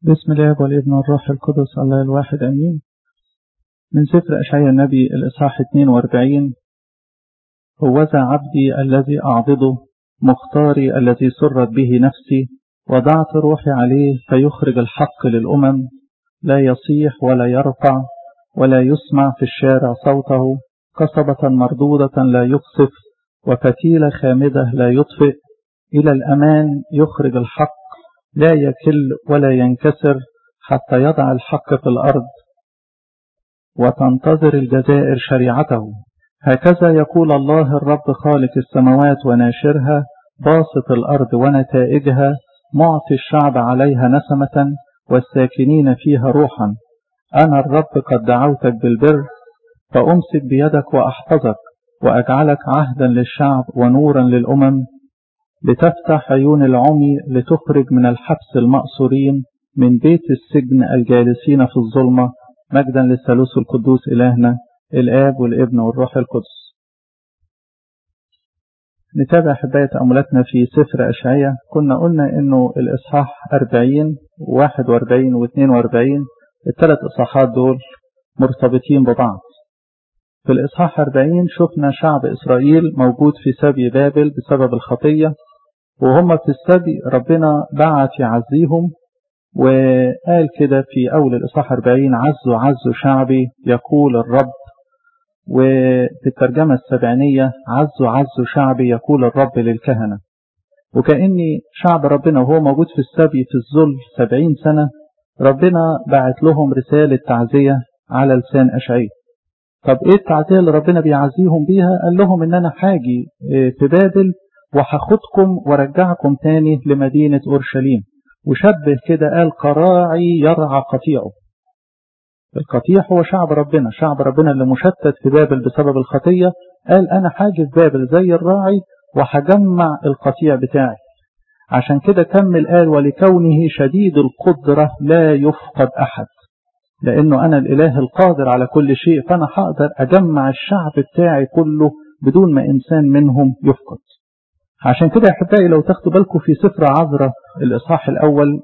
بسم الله والابن والروح القدس الله الواحد أمين من سفر أشعياء النبي الإصحاح 42 هوذا عبدي الذي أعضده مختاري الذي سرت به نفسي وضعت روحي عليه فيخرج الحق للأمم لا يصيح ولا يرفع ولا يسمع في الشارع صوته قصبة مردودة لا يقصف وفتيلة خامدة لا يطفئ إلى الأمان يخرج الحق لا يكل ولا ينكسر حتى يضع الحق في الأرض وتنتظر الجزائر شريعته هكذا يقول الله الرب خالق السماوات وناشرها باسط الأرض ونتائجها معطي الشعب عليها نسمة والساكنين فيها روحا أنا الرب قد دعوتك بالبر فأمسك بيدك وأحفظك وأجعلك عهدا للشعب ونورا للأمم لتفتح عيون العمي لتخرج من الحبس المأسورين من بيت السجن الجالسين في الظلمة مجدا للثالوث القدوس إلهنا الآب والابن والروح القدس نتابع حباية تأملاتنا في سفر أشعية كنا قلنا إنه الإصحاح 40 41 و 42 الثلاث إصحاحات دول مرتبطين ببعض في الإصحاح 40 شفنا شعب إسرائيل موجود في سبي بابل بسبب الخطية وهم في السبي ربنا بعت يعزيهم وقال كده في أول الإصحاح 40 عزوا عزوا شعبي يقول الرب وفي الترجمة السبعينية عزوا عزوا شعبي يقول الرب للكهنة وكأني شعب ربنا وهو موجود في السبي في الذل سبعين سنة ربنا بعت لهم رسالة تعزية على لسان أشعية طب ايه التعزية اللي ربنا بيعزيهم بيها قال لهم ان انا حاجي في بابل وهاخدكم وارجعكم تاني لمدينة اورشليم وشبه كده قال قراعي يرعى قطيعه القطيع هو شعب ربنا شعب ربنا اللي مشتت في بابل بسبب الخطية قال انا حاجي في بابل زي الراعي وهجمع القطيع بتاعي عشان كده كمل قال ولكونه شديد القدرة لا يفقد أحد لأنه أنا الإله القادر على كل شيء فأنا هقدر أجمع الشعب بتاعي كله بدون ما إنسان منهم يفقد عشان كده يا أحبائي لو تاخدوا بالكم في سفر عذرة الإصحاح الأول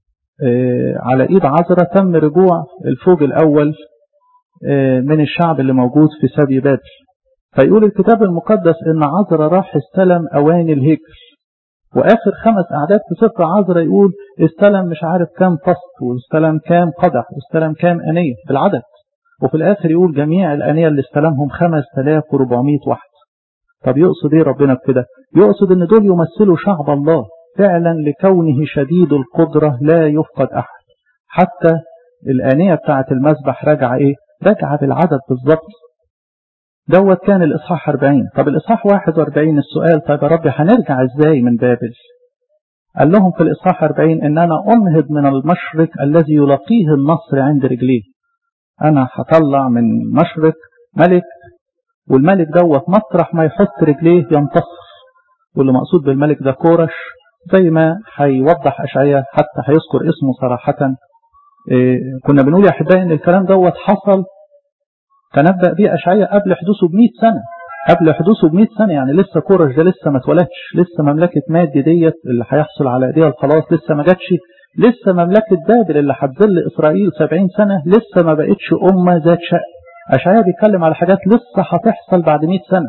على إيد عذرة تم رجوع الفوج الأول من الشعب اللي موجود في سبي بابل فيقول الكتاب المقدس إن عذرة راح استلم أواني الهيكل واخر خمس اعداد في سفر عذرا يقول استلم مش عارف كام طست واستلم كام قدح واستلم كام انيه بالعدد وفي الاخر يقول جميع الانيه اللي استلمهم 5400 واحد طب يقصد ايه ربنا بكده يقصد ان دول يمثلوا شعب الله فعلا لكونه شديد القدره لا يفقد احد حتى الانيه بتاعه المذبح راجعه ايه راجعه بالعدد بالظبط دوت كان الإصحاح 40 طب الإصحاح 41 السؤال طيب يا رب هنرجع إزاي من بابل قال لهم في الإصحاح 40 إن أنا أنهض من المشرق الذي يلاقيه النصر عند رجليه أنا هطلع من المشرق ملك والملك دوت مطرح ما يحط رجليه ينتصر واللي مقصود بالملك ده كورش زي ما هيوضح أشعياء حتى هيذكر اسمه صراحة إيه كنا بنقول يا أحبائي إن الكلام دوت حصل تنبأ به أشعياء قبل حدوثه بمئة سنة قبل حدوثه بمئة سنة يعني لسه كورش ده لسه ما اتولدش لسه مملكة مادي ديت اللي هيحصل على ايديها الخلاص لسه ما جاتش لسه مملكة بابل اللي هتذل إسرائيل سبعين سنة لسه ما بقتش أمة ذات شأن أشعياء بيتكلم على حاجات لسه هتحصل بعد مئة سنة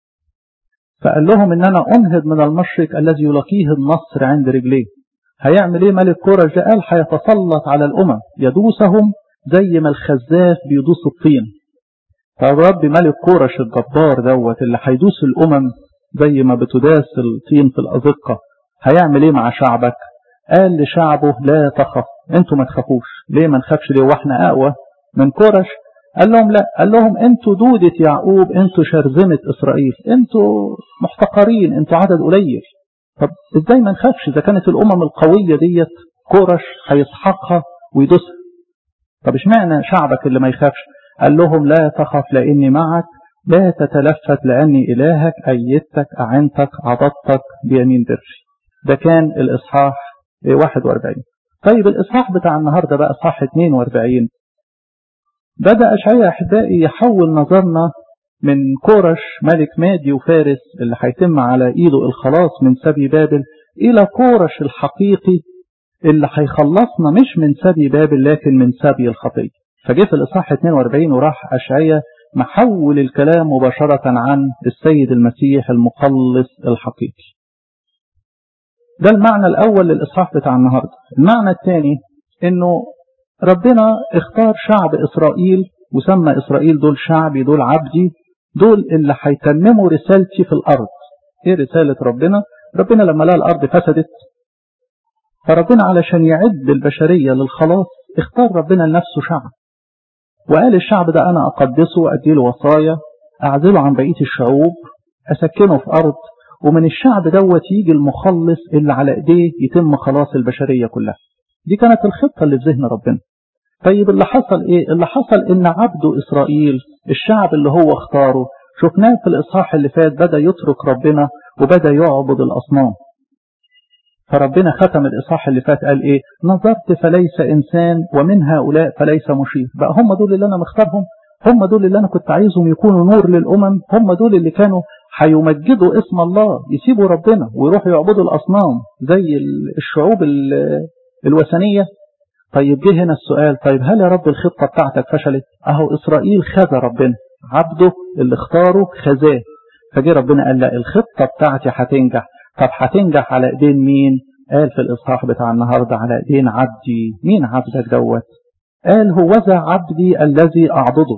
فقال لهم إن أنا أنهض من المشرق الذي يلاقيه النصر عند رجليه هيعمل إيه ملك كورش ده قال هيتسلط على الأمم يدوسهم زي ما الخزاف بيدوس الطين فالرب ملك كورش الجبار دوت اللي هيدوس الأمم زي ما بتداس الطين في الأزقة هيعمل ايه مع شعبك قال لشعبه لا تخف انتوا ما تخافوش ليه ما نخافش ليه واحنا اقوى من كورش قال لهم لا قال لهم انتوا دودة يعقوب انتوا شرذمة اسرائيل انتوا محتقرين انتوا عدد قليل طب ازاي ما نخافش اذا كانت الامم القوية ديت كورش هيسحقها ويدوسها طب اشمعنى شعبك اللي ما يخافش قال لهم لا تخف لاني معك لا تتلفت لاني الهك ايدتك اعنتك عضدتك بيمين بري ده كان الاصحاح 41 طيب الاصحاح بتاع النهارده بقى اصحاح 42 بدأ أشعياء أحبائي يحول نظرنا من كورش ملك مادي وفارس اللي هيتم على إيده الخلاص من سبي بابل إلى كورش الحقيقي اللي هيخلصنا مش من سبي بابل لكن من سبي الخطية فجه في الإصحاح 42 وراح أشعية محول الكلام مباشرة عن السيد المسيح المخلص الحقيقي ده المعنى الأول للإصحاح بتاع النهاردة المعنى الثاني إنه ربنا اختار شعب إسرائيل وسمى إسرائيل دول شعبي دول عبدي دول اللي هيتمموا رسالتي في الأرض إيه رسالة ربنا ربنا لما لقى الأرض فسدت فربنا علشان يعد البشرية للخلاص اختار ربنا لنفسه شعب وقال الشعب ده أنا أقدسه وأديله وصايا أعزله عن بقية الشعوب أسكنه في أرض ومن الشعب دوت يجي المخلص اللي على ايديه يتم خلاص البشرية كلها دي كانت الخطة اللي في ذهن ربنا طيب اللي حصل ايه اللي حصل ان عبده اسرائيل الشعب اللي هو اختاره شفناه في الاصحاح اللي فات بدأ يترك ربنا وبدأ يعبد الاصنام فربنا ختم الإصحاح اللي فات قال إيه نظرت فليس إنسان ومن هؤلاء فليس مشير بقى هم دول اللي أنا مختارهم هم دول اللي أنا كنت عايزهم يكونوا نور للأمم هم دول اللي كانوا هيمجدوا اسم الله يسيبوا ربنا ويروحوا يعبدوا الأصنام زي الشعوب الوثنية طيب جه هنا السؤال طيب هل يا رب الخطة بتاعتك فشلت أهو إسرائيل خذ ربنا عبده اللي اختاره خذاه فجه ربنا قال لا الخطة بتاعتي هتنجح طب هتنجح على ايدين مين قال في الاصحاح بتاع النهارده على ايدين عبدي مين عبدك دوت قال هوذا عبدي الذي اعبده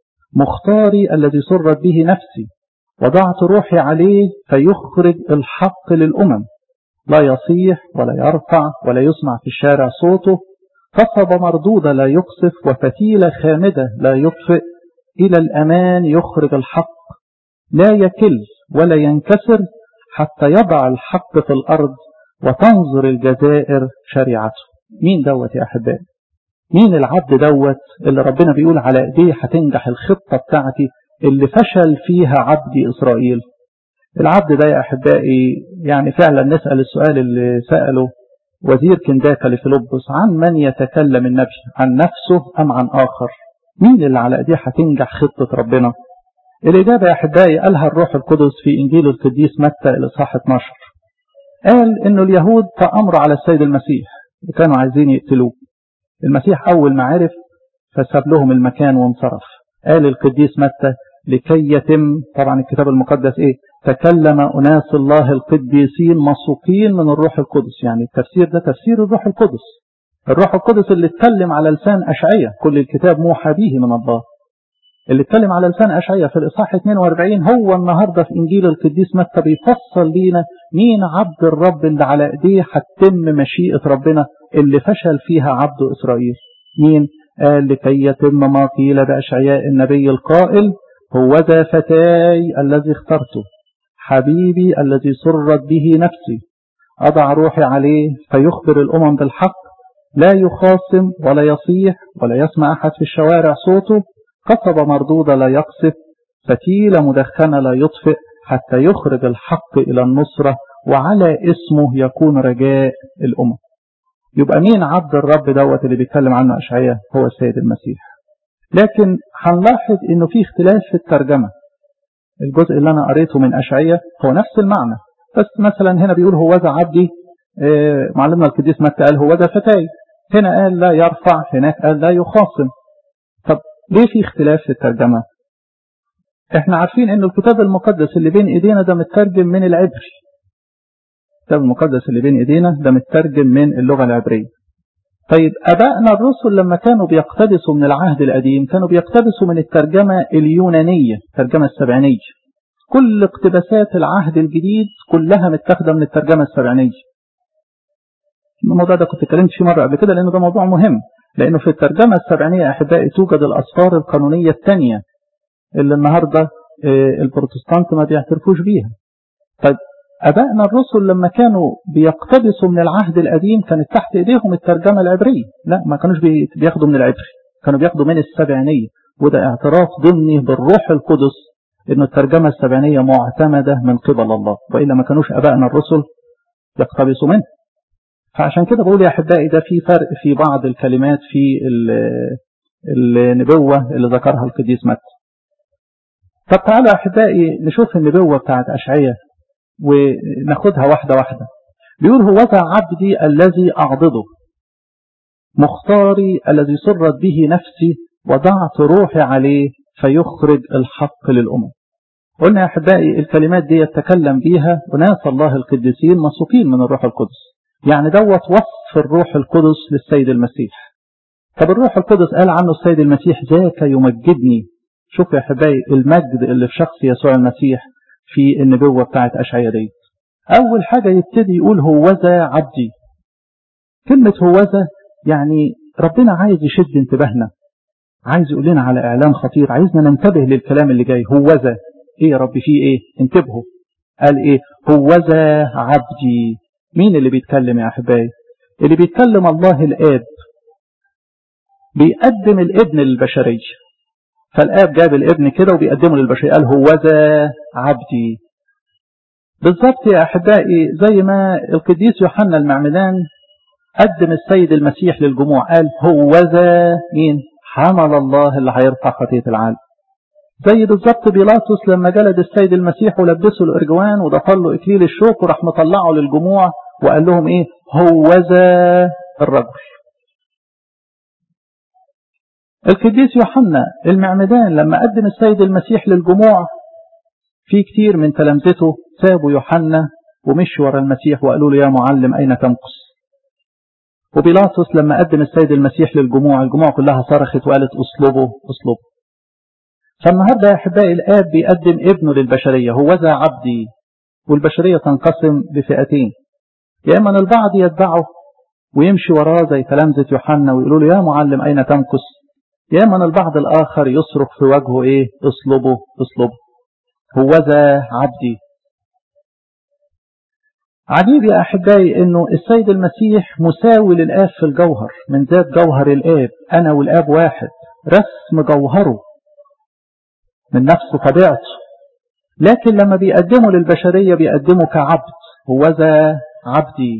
مختاري الذي سرت به نفسي وضعت روحي عليه فيخرج الحق للامم لا يصيح ولا يرفع ولا يسمع في الشارع صوته قصب مردودة لا يقصف وفتيلة خامدة لا يطفئ إلى الأمان يخرج الحق لا يكل ولا ينكسر حتى يضع الحق في الأرض وتنظر الجزائر شريعته مين دوت يا أحبائي مين العبد دوت اللي ربنا بيقول على ايديه هتنجح الخطة بتاعتي اللي فشل فيها عبدي إسرائيل العبد ده يا أحبائي يعني فعلا نسأل السؤال اللي سأله وزير كنداكا لفيلبس عن من يتكلم النبي عن نفسه أم عن آخر مين اللي على ايديه هتنجح خطة ربنا الإجابة يا أحبائي قالها الروح القدس في إنجيل القديس متى الإصحاح 12 قال إنه اليهود تأمروا على السيد المسيح وكانوا عايزين يقتلوه المسيح أول ما عرف فساب لهم المكان وانصرف قال القديس متى لكي يتم طبعا الكتاب المقدس إيه تكلم أناس الله القديسين مسوقين من الروح القدس يعني التفسير ده تفسير الروح القدس الروح القدس اللي اتكلم على لسان أشعية كل الكتاب موحى به من الله اللي اتكلم على لسان أشعية في الإصحاح 42 هو النهاردة في إنجيل القديس متى بيفصل لينا مين عبد الرب اللي على إيديه هتتم مشيئة ربنا اللي فشل فيها عبد إسرائيل مين قال لكي يتم ما قيل بأشعياء النبي القائل هو ذا فتاي الذي اخترته حبيبي الذي سرت به نفسي أضع روحي عليه فيخبر الأمم بالحق لا يخاصم ولا يصيح ولا يسمع أحد في الشوارع صوته قصب مردودة لا يقصف فتيلة مدخنة لا يطفئ حتى يخرج الحق إلى النصرة وعلى اسمه يكون رجاء الأمم يبقى مين عبد الرب دوت اللي بيتكلم عنه أشعية هو السيد المسيح لكن هنلاحظ انه في اختلاف في الترجمة الجزء اللي انا قريته من أشعية هو نفس المعنى بس مثلا هنا بيقول هو ذا عبدي معلمنا القديس متى قال هو ذا فتاي هنا قال لا يرفع هناك قال لا يخاصم طب ليه في اختلاف في الترجمة احنا عارفين ان الكتاب المقدس اللي بين ايدينا ده مترجم من العبري الكتاب المقدس اللي بين ايدينا ده مترجم من اللغة العبرية طيب ابائنا الرسل لما كانوا بيقتبسوا من العهد القديم كانوا بيقتبسوا من الترجمة اليونانية الترجمة السبعينية كل اقتباسات العهد الجديد كلها متاخده من الترجمة السبعينية الموضوع ده كنت اتكلمت فيه مرة قبل كده لأنه ده موضوع مهم لأنه في الترجمة السبعينية أحبائي توجد الأسفار القانونية الثانية اللي النهاردة البروتستانت ما بيعترفوش بيها طيب أبائنا الرسل لما كانوا بيقتبسوا من العهد القديم كانت تحت إيديهم الترجمة العبرية لا ما كانوش بياخدوا من العبري كانوا بياخدوا من السبعينية وده اعتراف ضمني بالروح القدس إن الترجمة السبعينية معتمدة من قبل الله وإلا ما كانوش أبائنا الرسل يقتبسوا منه فعشان كده بقول يا أحبائي ده في فرق في بعض الكلمات في النبوة اللي ذكرها القديس متى طب تعالوا يا أحبائي نشوف النبوة بتاعت أشعية وناخدها واحدة واحدة بيقول هو ذا عبدي الذي أعضده مختاري الذي سرت به نفسي وضعت روحي عليه فيخرج الحق للأمم قلنا يا أحبائي الكلمات دي يتكلم بيها وناس الله القديسين مسوقين من الروح القدس يعني دوت وصف الروح القدس للسيد المسيح طب الروح القدس قال عنه السيد المسيح ذاك يمجدني شوف يا أحبائي المجد اللي في شخص يسوع المسيح في النبوة بتاعت أشعية دي أول حاجة يبتدي يقول هوذا عبدي كلمة هوذا يعني ربنا عايز يشد انتباهنا عايز يقول لنا على إعلان خطير عايزنا ننتبه للكلام اللي جاي هوذا إيه يا رب فيه إيه انتبهوا قال إيه هوذا عبدي مين اللي بيتكلم يا أحبائي اللي بيتكلم الله الآب بيقدم الابن للبشرية فالآب جاب الابن كده وبيقدمه للبشرية قال هوذا عبدي بالظبط يا أحبائي زي ما القديس يوحنا المعمدان قدم السيد المسيح للجموع قال هوذا مين حمل الله اللي هيرفع خطية العالم زي بالظبط بيلاطس لما جلد السيد المسيح ولبسه الارجوان وضفر له اكليل الشوك وراح مطلعه للجموع وقال لهم ايه هوذا الرجل القديس يوحنا المعمدان لما قدم السيد المسيح للجموع في كتير من تلامذته سابوا يوحنا ومشوا ورا المسيح وقالوا له يا معلم أين تمكث وبيلاطس لما قدم السيد المسيح للجموع الجموع كلها صرخت وقالت اصلبه اصلبه فالنهاردة يا أحبائي الآب بيقدم ابنه للبشرية هوذا عبدي والبشرية تنقسم بفئتين يا إما البعض يتبعه ويمشي وراه زي تلامذة يوحنا ويقولوا له يا معلم أين تمكث يا إما البعض الآخر يصرخ في وجهه إيه اصلبه اصلبه هوذا عبدي عجيب يا أحبائي أنه السيد المسيح مساوي للآب في الجوهر من ذات جوهر الآب أنا والآب واحد رسم جوهره من نفس طبيعته لكن لما بيقدمه للبشرية بيقدمه كعبد هوذا عبدي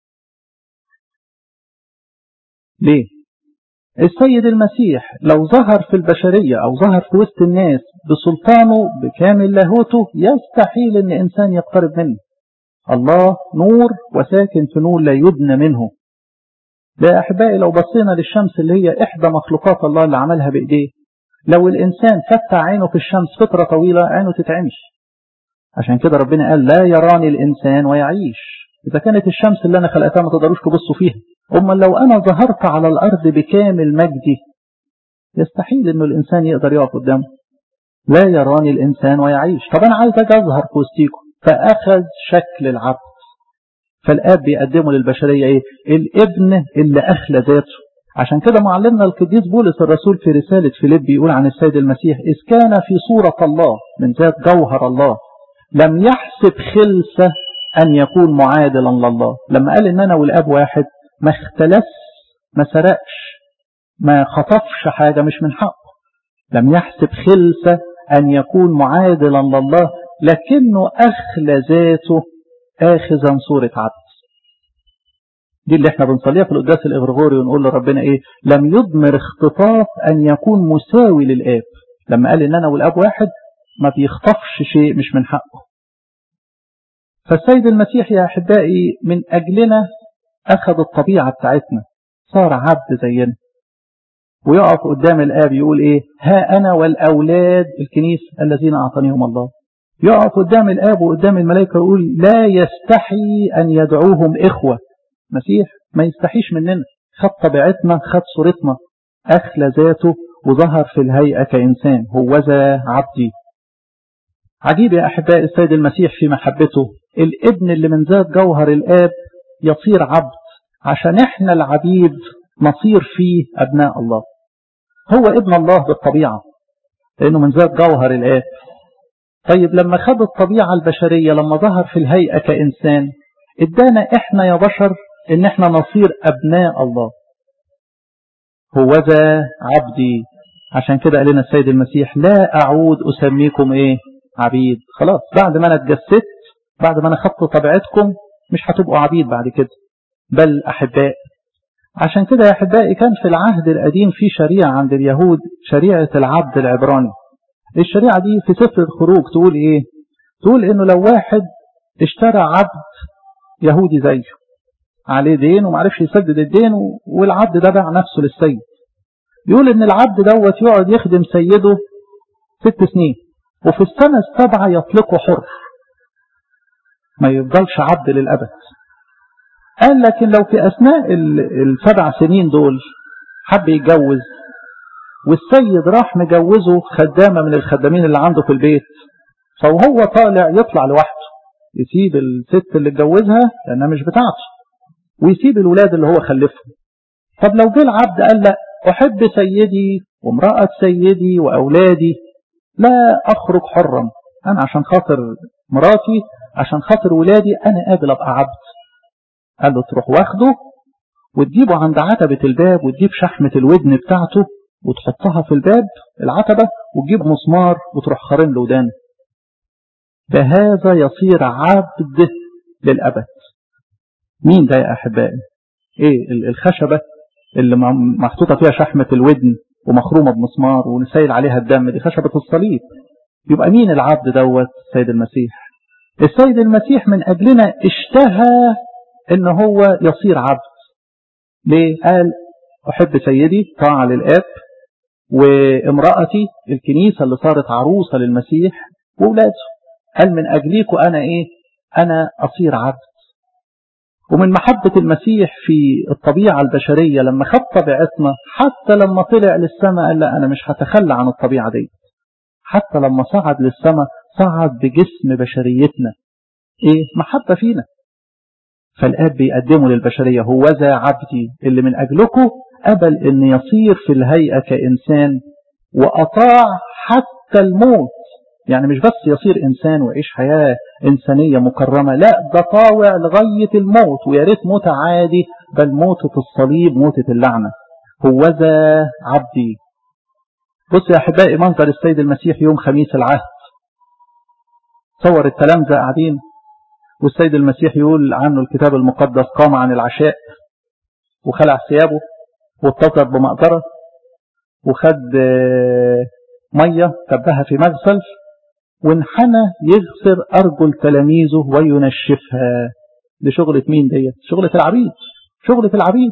ليه السيد المسيح لو ظهر في البشرية أو ظهر في وسط الناس بسلطانه بكامل لاهوته يستحيل أن إنسان يقترب منه الله نور وساكن في نور لا يدنى منه ده أحبائي لو بصينا للشمس اللي هي إحدى مخلوقات الله اللي عملها بإيديه لو الإنسان فتح عينه في الشمس فترة طويلة عينه تتعمش عشان كده ربنا قال لا يراني الإنسان ويعيش إذا كانت الشمس اللي أنا خلقتها ما تقدروش تبصوا فيها أما لو أنا ظهرت على الأرض بكامل مجدي يستحيل أنه الإنسان يقدر يقف قدامه لا يراني الإنسان ويعيش طب أنا عايز أجي أظهر في وسطيكم فأخذ شكل العبد فالآب بيقدمه للبشرية إيه؟ الابن اللي أخلى ذاته عشان كده معلمنا القديس بولس الرسول في رسالة فيليب بيقول عن السيد المسيح إذ كان في صورة الله من ذات جوهر الله لم يحسب خلسة أن يكون معادلا لله لما قال إن أنا والآب واحد ما اختلس ما سرقش ما خطفش حاجة مش من حقه لم يحسب خلسة أن يكون معادلا لله لكنه أخلى ذاته آخذا صورة عبد دي اللي احنا بنصليها في القداس الإغرغوري ونقول لربنا ايه لم يضمر اختطاف أن يكون مساوي للآب لما قال إن أنا والآب واحد ما بيخطفش شيء مش من حقه فالسيد المسيح يا أحبائي من أجلنا أخذ الطبيعة بتاعتنا صار عبد زينا ويقف قدام الآب يقول إيه ها أنا والأولاد الكنيسة الذين أعطانيهم الله يقف قدام الآب وقدام الملائكة يقول لا يستحي أن يدعوهم إخوة مسيح ما يستحيش مننا خد طبيعتنا خد صورتنا أخلى ذاته وظهر في الهيئة كإنسان هوذا عبدي عجيب يا أحباء السيد المسيح في محبته الابن اللي من ذات جوهر الآب يصير عبد عشان احنا العبيد نصير فيه أبناء الله هو ابن الله بالطبيعة لأنه من ذات جوهر الآب طيب لما خد الطبيعة البشرية لما ظهر في الهيئة كإنسان ادانا احنا يا بشر ان احنا نصير أبناء الله هوذا عبدي عشان كده قال لنا السيد المسيح لا أعود أسميكم إيه عبيد خلاص بعد ما أنا اتجسدت بعد ما أنا خدت طبيعتكم مش هتبقوا عبيد بعد كده بل أحباء عشان كده يا أحبائي كان في العهد القديم في شريعة عند اليهود شريعة العبد العبراني الشريعة دي في سفر الخروج تقول إيه تقول إنه لو واحد اشترى عبد يهودي زيه عليه دين ومعرفش يسدد الدين والعبد ده باع نفسه للسيد يقول ان العبد دوت يقعد يخدم سيده ست سنين وفي السنة السابعة يطلقه حر ما يفضلش عبد للأبد قال لكن لو في أثناء السبع سنين دول حب يتجوز والسيد راح مجوزه خدامة من الخدامين اللي عنده في البيت فوهو طالع يطلع لوحده يسيب الست اللي اتجوزها لأنها مش بتاعته ويسيب الولاد اللي هو خلفهم طب لو جه العبد قال لا أحب سيدي وامرأة سيدي وأولادي لا أخرج حرا أنا عشان خاطر مراتي عشان خاطر ولادي أنا قابل أبقى عبد قال له تروح واخده وتجيبه عند عتبة الباب وتجيب شحمة الودن بتاعته وتحطها في الباب العتبة وتجيب مسمار وتروح خارن له ودانه بهذا يصير عبد للأبد مين ده يا أحبائي ايه الخشبة اللي محطوطة فيها شحمة الودن ومخرومة بمسمار ونسيل عليها الدم دي خشبة الصليب يبقى مين العبد دوت السيد المسيح السيد المسيح من أجلنا اشتهى ان هو يصير عبد ليه قال أحب سيدي طاعة للآب وامرأتي الكنيسة اللي صارت عروسة للمسيح وولاده قال من أجليكم أنا إيه أنا أصير عبد ومن محبة المسيح في الطبيعة البشرية لما خد طبيعتنا حتى لما طلع للسماء قال لا أنا مش هتخلى عن الطبيعة دي حتى لما صعد للسماء صعد بجسم بشريتنا إيه محبة فينا فالآب بيقدمه للبشرية هو ذا عبدي اللي من أجلكم قبل أن يصير في الهيئة كإنسان وأطاع حتى الموت يعني مش بس يصير إنسان ويعيش حياة إنسانية مكرمة لا ده طاوع لغاية الموت ويا ريت موتة عادي بل موتة الصليب موتة اللعنة هو ذا عبدي بص يا أحبائي منظر السيد المسيح يوم خميس العهد صور التلامذة قاعدين والسيد المسيح يقول عنه الكتاب المقدس قام عن العشاء وخلع ثيابه واتصل بمقدرة وخد مية كبها في مغسل وانحنى يغسل أرجل تلاميذه وينشفها دي شغلة مين ديت شغلة العبيد شغلة العبيد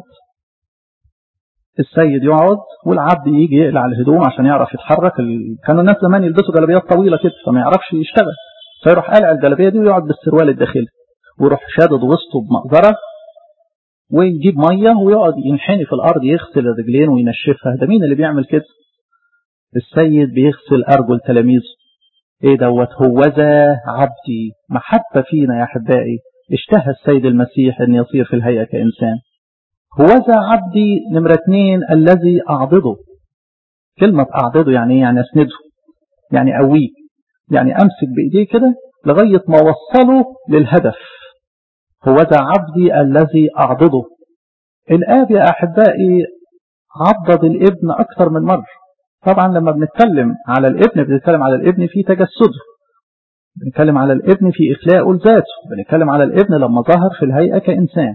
السيد يقعد والعبد يجي يقلع الهدوم عشان يعرف يتحرك ال... كانوا الناس زمان يلبسوا جلابيات طويلة كده فما يعرفش يشتغل فيروح قلع الجلابية دي ويقعد بالسروال الداخلي ويروح شادد وسطه بمقدرة ويجيب مية ويقعد ينحني في الأرض يغسل الرجلين وينشفها ده مين اللي بيعمل كده السيد بيغسل أرجل تلاميذه ايه دوت هو ذا عبدي محبة فينا يا أحبائي اشتهى السيد المسيح أن يصير في الهيئة كإنسان هو ذا عبدي نمرة اثنين الذي أعضده كلمة أعضده يعني ايه يعني أسنده يعني أويه يعني أمسك بإيديه كده لغاية ما وصله للهدف هو ذا عبدي الذي أعضده الآب يا أحبائي عضد الابن أكثر من مرة طبعا لما بنتكلم على الابن بنتكلم على الابن في تجسده بنتكلم على الابن في إخلاقه لذاته بنتكلم على الابن لما ظهر في الهيئة كإنسان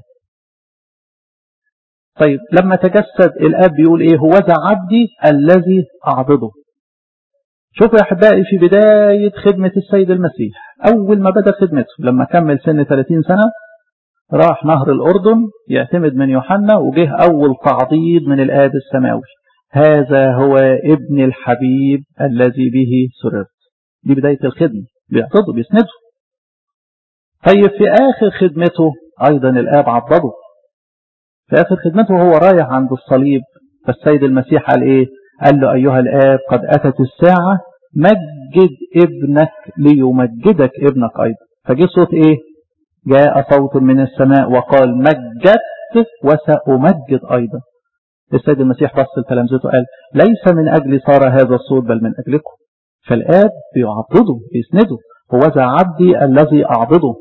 طيب لما تجسد الآب بيقول إيه هو ذا عبدي الذي أعضده شوفوا يا أحبائي في بداية خدمة السيد المسيح أول ما بدأ خدمته لما كمل سن 30 سنة راح نهر الأردن يعتمد من يوحنا وجه أول تعضيد من الآب السماوي هذا هو ابن الحبيب الذي به سررت دي بداية الخدمة بيعتضه بيسنده طيب في آخر خدمته أيضا الآب عضده في آخر خدمته هو رايح عند الصليب فالسيد المسيح قال إيه قال له أيها الآب قد أتت الساعة مجد ابنك ليمجدك ابنك أيضا فجي صوت إيه جاء صوت من السماء وقال مجدت وسأمجد أيضا السيد المسيح بص لتلامذته قال ليس من أجل صار هذا الصوت بل من أجلكم فالآب بيعضده بيسنده هو ذا عبدي الذي أعضده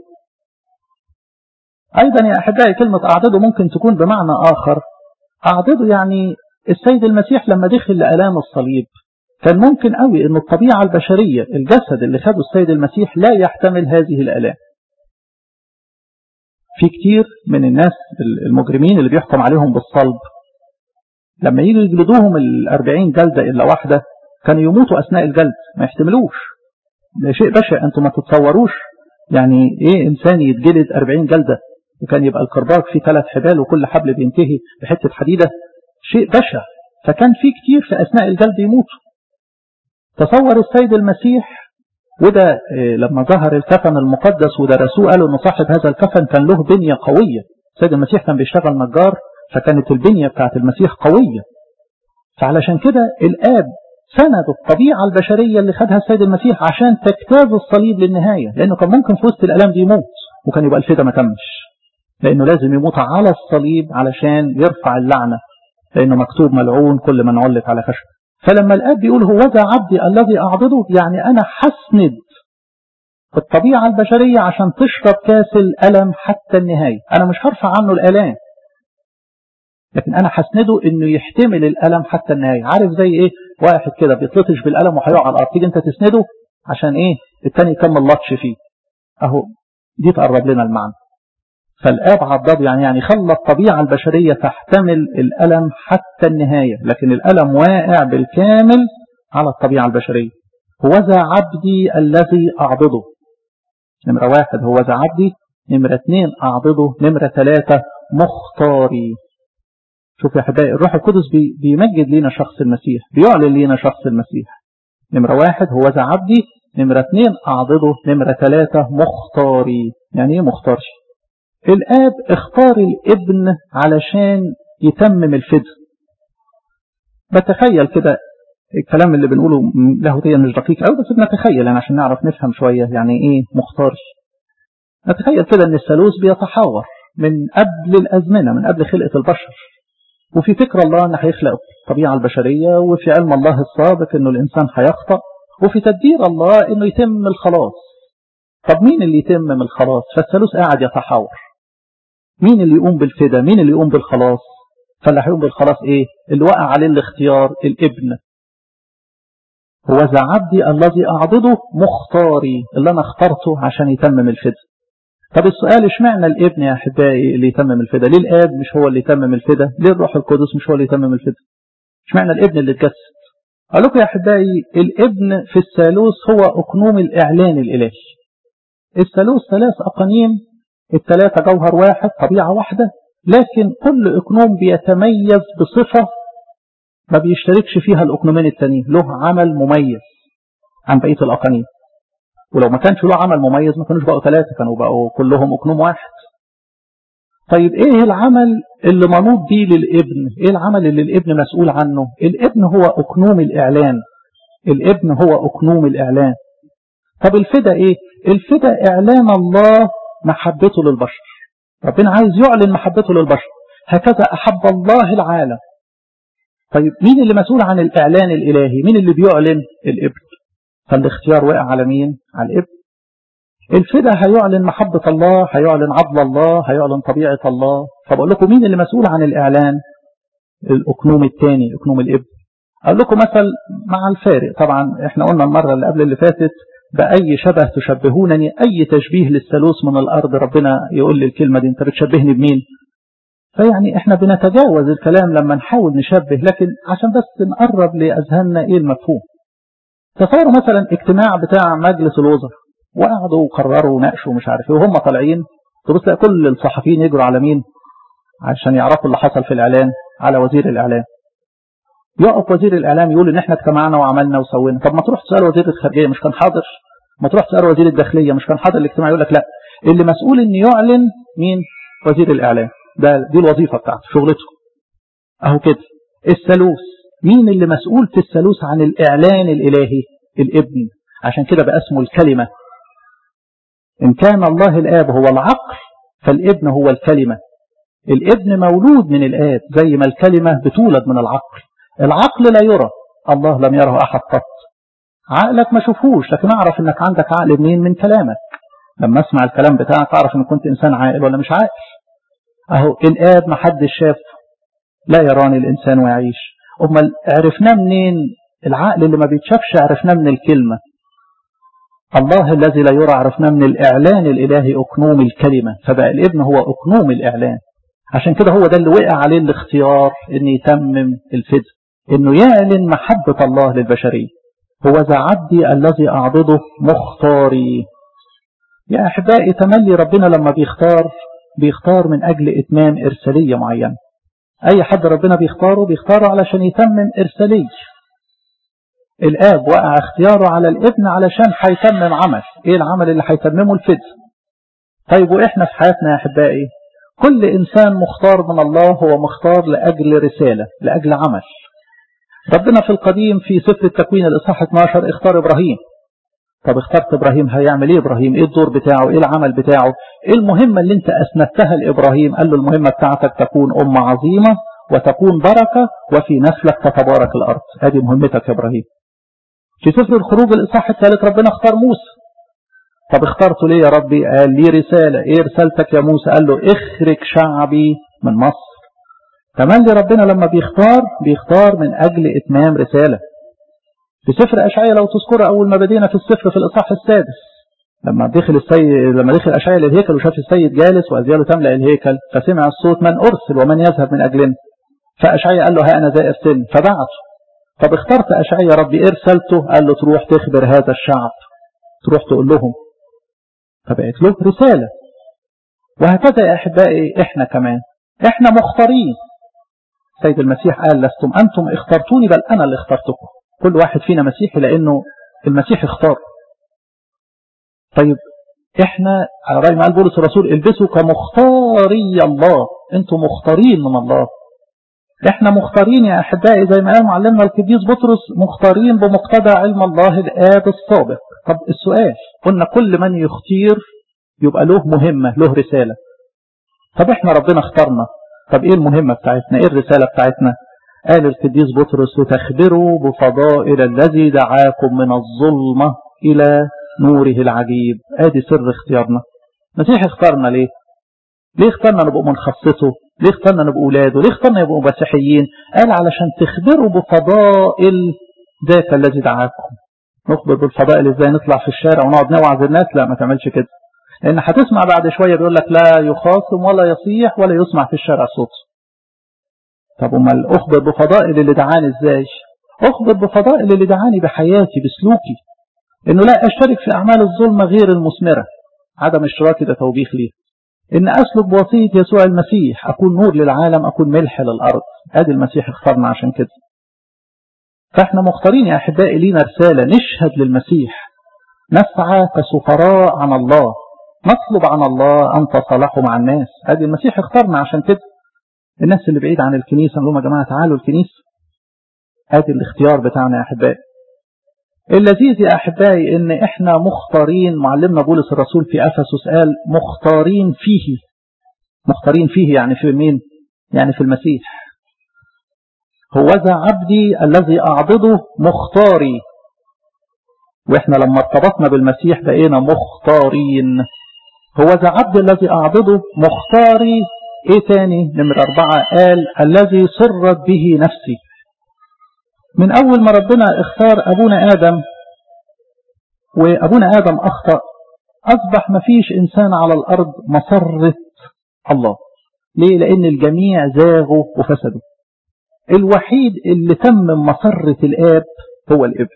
أيضا يا أحبائي كلمة أعضده ممكن تكون بمعنى آخر أعضده يعني السيد المسيح لما دخل لألام الصليب كان ممكن قوي أن الطبيعة البشرية الجسد اللي خده السيد المسيح لا يحتمل هذه الألام في كتير من الناس المجرمين اللي بيحكم عليهم بالصلب لما يجوا يجلدوهم الأربعين جلدة إلا واحدة كانوا يموتوا أثناء الجلد ما يحتملوش ده شيء بشع أنتم ما تتصوروش يعني إيه إنسان يتجلد أربعين جلدة وكان يبقى الكرباج فيه ثلاث حبال وكل حبل بينتهي بحتة حديدة شيء بشع فكان في كتير في أثناء الجلد يموتوا تصور السيد المسيح وده لما ظهر الكفن المقدس ودرسوه قالوا ان صاحب هذا الكفن كان له بنية قوية السيد المسيح كان بيشتغل نجار فكانت البنية بتاعت المسيح قوية فعلشان كده الآب سند الطبيعة البشرية اللي خدها السيد المسيح عشان تجتاز الصليب للنهاية لأنه كان ممكن في وسط الألام دي يموت وكان يبقى الفدا ما تمش لأنه لازم يموت على الصليب علشان يرفع اللعنة لأنه مكتوب ملعون كل من علق على خشب فلما الآب بيقول هو ذا عبدي الذي أعبده يعني أنا حسند الطبيعة البشرية عشان تشرب كاس الألم حتى النهاية أنا مش هرفع عنه الآلام لكن أنا حسنده إنه يحتمل الألم حتى النهاية عارف زي إيه واحد كده بيتلطش بالألم وهيقع على الأرض تيجي أنت تسنده عشان إيه التاني يكمل لطش فيه أهو دي تقرب لنا المعنى فالآب عضاد يعني يعني خلى الطبيعة البشرية تحتمل الألم حتى النهاية لكن الألم واقع بالكامل على الطبيعة البشرية هو ذا عبدي الذي أعبده نمرة واحد هو ذا عبدي نمرة اثنين أعبده نمرة ثلاثة مختاري شوف يا حبايبي الروح القدس بيمجد لينا شخص المسيح بيعلن لينا شخص المسيح نمرة واحد هو ذا عبدي نمرة اثنين أعبده نمرة ثلاثة مختاري يعني ايه مختاري الآب اختار الابن علشان يتمم الفدء بتخيل كده الكلام اللي بنقوله لاهوتيا مش دقيق قوي بس بنتخيل يعني عشان نعرف نفهم شوية يعني ايه مختار نتخيل كده ان الثالوث بيتحاور من قبل الأزمنة من قبل خلقة البشر وفي فكر الله ان هيخلق الطبيعة البشرية وفي علم الله السابق انه الانسان هيخطأ وفي تدبير الله انه يتم الخلاص طب مين اللي يتمم الخلاص فالثالوث قاعد يتحاور مين اللي يقوم بالفدا مين اللي يقوم بالخلاص فاللي هيقوم بالخلاص ايه اللي وقع عليه الاختيار الابن هو ذا عبدي الذي اعضده مختاري اللي انا اخترته عشان يتمم الفدا طب السؤال اشمعنى الابن يا احبائي اللي يتمم الفدا ليه الاب مش هو اللي يتمم الفدا ليه الروح القدس مش هو اللي يتمم الفدا اشمعنى الابن اللي اتجسد قال لكم يا احبائي الابن في الثالوث هو اقنوم الاعلان الالهي الثالوث ثلاث اقانيم الثلاثة جوهر واحد طبيعة واحدة لكن كل اقنوم بيتميز بصفة ما بيشتركش فيها الاقنومين التانيين له عمل مميز عن بقية الاقانيم ولو ما كانش له عمل مميز ما كانوش بقوا ثلاثة كانوا بقوا كلهم اقنوم واحد طيب ايه العمل اللي منوط بيه للابن ايه العمل اللي الابن مسؤول عنه الابن هو اقنوم الاعلان الابن هو اقنوم الاعلان طب الفدا ايه الفدا اعلان الله محبته للبشر ربنا عايز يعلن محبته للبشر هكذا احب الله العالم طيب مين اللي مسؤول عن الاعلان الالهي مين اللي بيعلن الابن فالاختيار وقع على مين على الابن الفدا هيعلن محبة الله هيعلن عدل الله هيعلن طبيعة الله فبقول لكم مين اللي مسؤول عن الإعلان الأكنوم الثاني أكنوم الإبن أقول لكم مثل مع الفارق طبعا احنا قلنا المرة اللي قبل اللي فاتت بأي شبه تشبهونني أي تشبيه للثالوث من الأرض ربنا يقول لي الكلمة دي أنت بتشبهني بمين فيعني احنا بنتجاوز الكلام لما نحاول نشبه لكن عشان بس نقرب لأذهاننا ايه المفهوم تصوروا مثلا اجتماع بتاع مجلس الوزراء وقعدوا وقرروا وناقشوا ومش عارف ايه وهم طالعين تبص تلاقي كل الصحفيين يجروا على مين عشان يعرفوا اللي حصل في الاعلان على وزير الاعلام يقف وزير الاعلام يقول ان احنا اجتمعنا وعملنا وسوينا طب ما تروح تسال وزير الخارجيه مش كان حاضر ما تروح تسال وزير الداخليه مش كان حاضر الاجتماع يقول لك لا اللي مسؤول ان يعلن مين وزير الاعلام ده دي الوظيفه بتاعته شغلته اهو كده الثالوث مين اللي مسؤول في الثالوث عن الاعلان الالهي الابن عشان كده بقى اسمه الكلمه إن كان الله الآب هو العقل فالابن هو الكلمة الابن مولود من الآب زي ما الكلمة بتولد من العقل العقل لا يرى الله لم يره أحد قط عقلك ما شوفوش لكن أعرف أنك عندك عقل منين من كلامك لما أسمع الكلام بتاعك أعرف أن كنت إنسان عاقل ولا مش عاقل أهو الآب ما حدش شافه لا يراني الإنسان ويعيش أمال عرفناه منين العقل اللي ما بيتشافش عرفناه من الكلمة الله الذي لا يرى عرفناه من الإعلان الإلهي أقنوم الكلمة فبقى الابن هو أقنوم الإعلان عشان كده هو ده اللي وقع عليه الاختيار ان يتمم الفدء انه يعلن محبة الله للبشرية هو ذا عبدي الذي أعبده مختاري يا أحبائي تملي ربنا لما بيختار بيختار من أجل إتمام إرسالية معينة أي حد ربنا بيختاره بيختاره علشان يتمم إرسالية الآب وقع اختياره على الابن علشان هيتمم عمل إيه العمل اللي هيتممه الفدء طيب وإحنا في حياتنا يا أحبائي كل إنسان مختار من الله هو مختار لأجل رسالة لأجل عمل ربنا في القديم في سفر التكوين الإصحاح 12 اختار إبراهيم طب اخترت إبراهيم هيعمل إيه إبراهيم إيه الدور بتاعه إيه العمل بتاعه إيه المهمة اللي أنت أسندتها لإبراهيم قال له المهمة بتاعتك تكون أمة عظيمة وتكون بركة وفي نسلك تتبارك الأرض هذه مهمتك يا إبراهيم في سفر الخروج الإصحاح الثالث ربنا اختار موسى طب اخترته ليه يا ربي قال لي رسالة ايه رسالتك يا موسى قال له اخرج شعبي من مصر تملي ربنا لما بيختار بيختار من أجل إتمام رسالة في سفر أشعية لو تذكر أول ما بدينا في السفر في الإصحاح السادس لما دخل السيد لما دخل أشعية للهيكل وشاف السيد جالس وأزياله تملأ الهيكل فسمع الصوت من أرسل ومن يذهب من أجلنا فأشعية قال له ها أنا ذا أرسلني فبعته طب اخترت أشعية ربي إيه رسالته قال له تروح تخبر هذا الشعب تروح تقول لهم فبقت له رسالة وهكذا يا أحبائي إحنا كمان إحنا مختارين سيد المسيح قال لستم أنتم اخترتوني بل أنا اللي اخترتكم كل واحد فينا مسيحي لأنه المسيح اختار طيب احنا على رأي ما قال بولس الرسول البسوا كمختاري الله انتم مختارين من الله احنا مختارين يا احبائي زي ما قال معلمنا القديس بطرس مختارين بمقتضى علم الله الاب السابق طب السؤال قلنا كل من يختير يبقى له مهمة له رسالة طب احنا ربنا اختارنا طب ايه المهمة بتاعتنا ايه الرسالة بتاعتنا قال القديس بطرس لتخبروا بفضائل الذي دعاكم من الظلمة إلى نوره العجيب ادي سر اختيارنا المسيح اختارنا ليه ليه اختارنا نبقى من خصته ليه اختارنا نبقى اولاده ليه اختارنا نبقى مسيحيين قال علشان تخبروا بفضائل ذاك الذي دعاكم نخبر بالفضائل ازاي نطلع في الشارع ونقعد نوعظ الناس لا ما تعملش كده لان هتسمع بعد شوية بيقول لك لا يخاصم ولا يصيح ولا يسمع في الشارع صوت طب امال اخبر بفضائل اللي دعاني ازاي اخبر بفضائل اللي دعاني بحياتي بسلوكي انه لا اشترك في اعمال الظلمة غير المثمرة عدم اشتراكي ده توبيخ ليه ان اسلك بوصية يسوع المسيح اكون نور للعالم اكون ملح للارض ادي المسيح اختارنا عشان كده فاحنا مختارين يا احبائي لينا رسالة نشهد للمسيح نسعى كسفراء عن الله نطلب عن الله ان تصالحوا مع الناس ادي المسيح اختارنا عشان كده الناس اللي بعيد عن الكنيسة نقول لهم يا جماعة تعالوا الكنيسة ادي الاختيار بتاعنا يا احبائي اللذيذ يا أحبائي إن إحنا مختارين معلمنا بولس الرسول في أفسس قال مختارين فيه مختارين فيه يعني في مين يعني في المسيح هو ذا عبدي الذي أعضده مختاري وإحنا لما ارتبطنا بالمسيح بقينا مختارين هو ذا عبد الذي أعضده مختاري إيه تاني نمرة أربعة قال الذي سرت به نفسي من أول ما ربنا اختار أبونا آدم وأبونا آدم أخطأ أصبح ما فيش إنسان على الأرض مسرة الله ليه؟ لأن الجميع زاغوا وفسدوا الوحيد اللي تم مسرة الآب هو الابن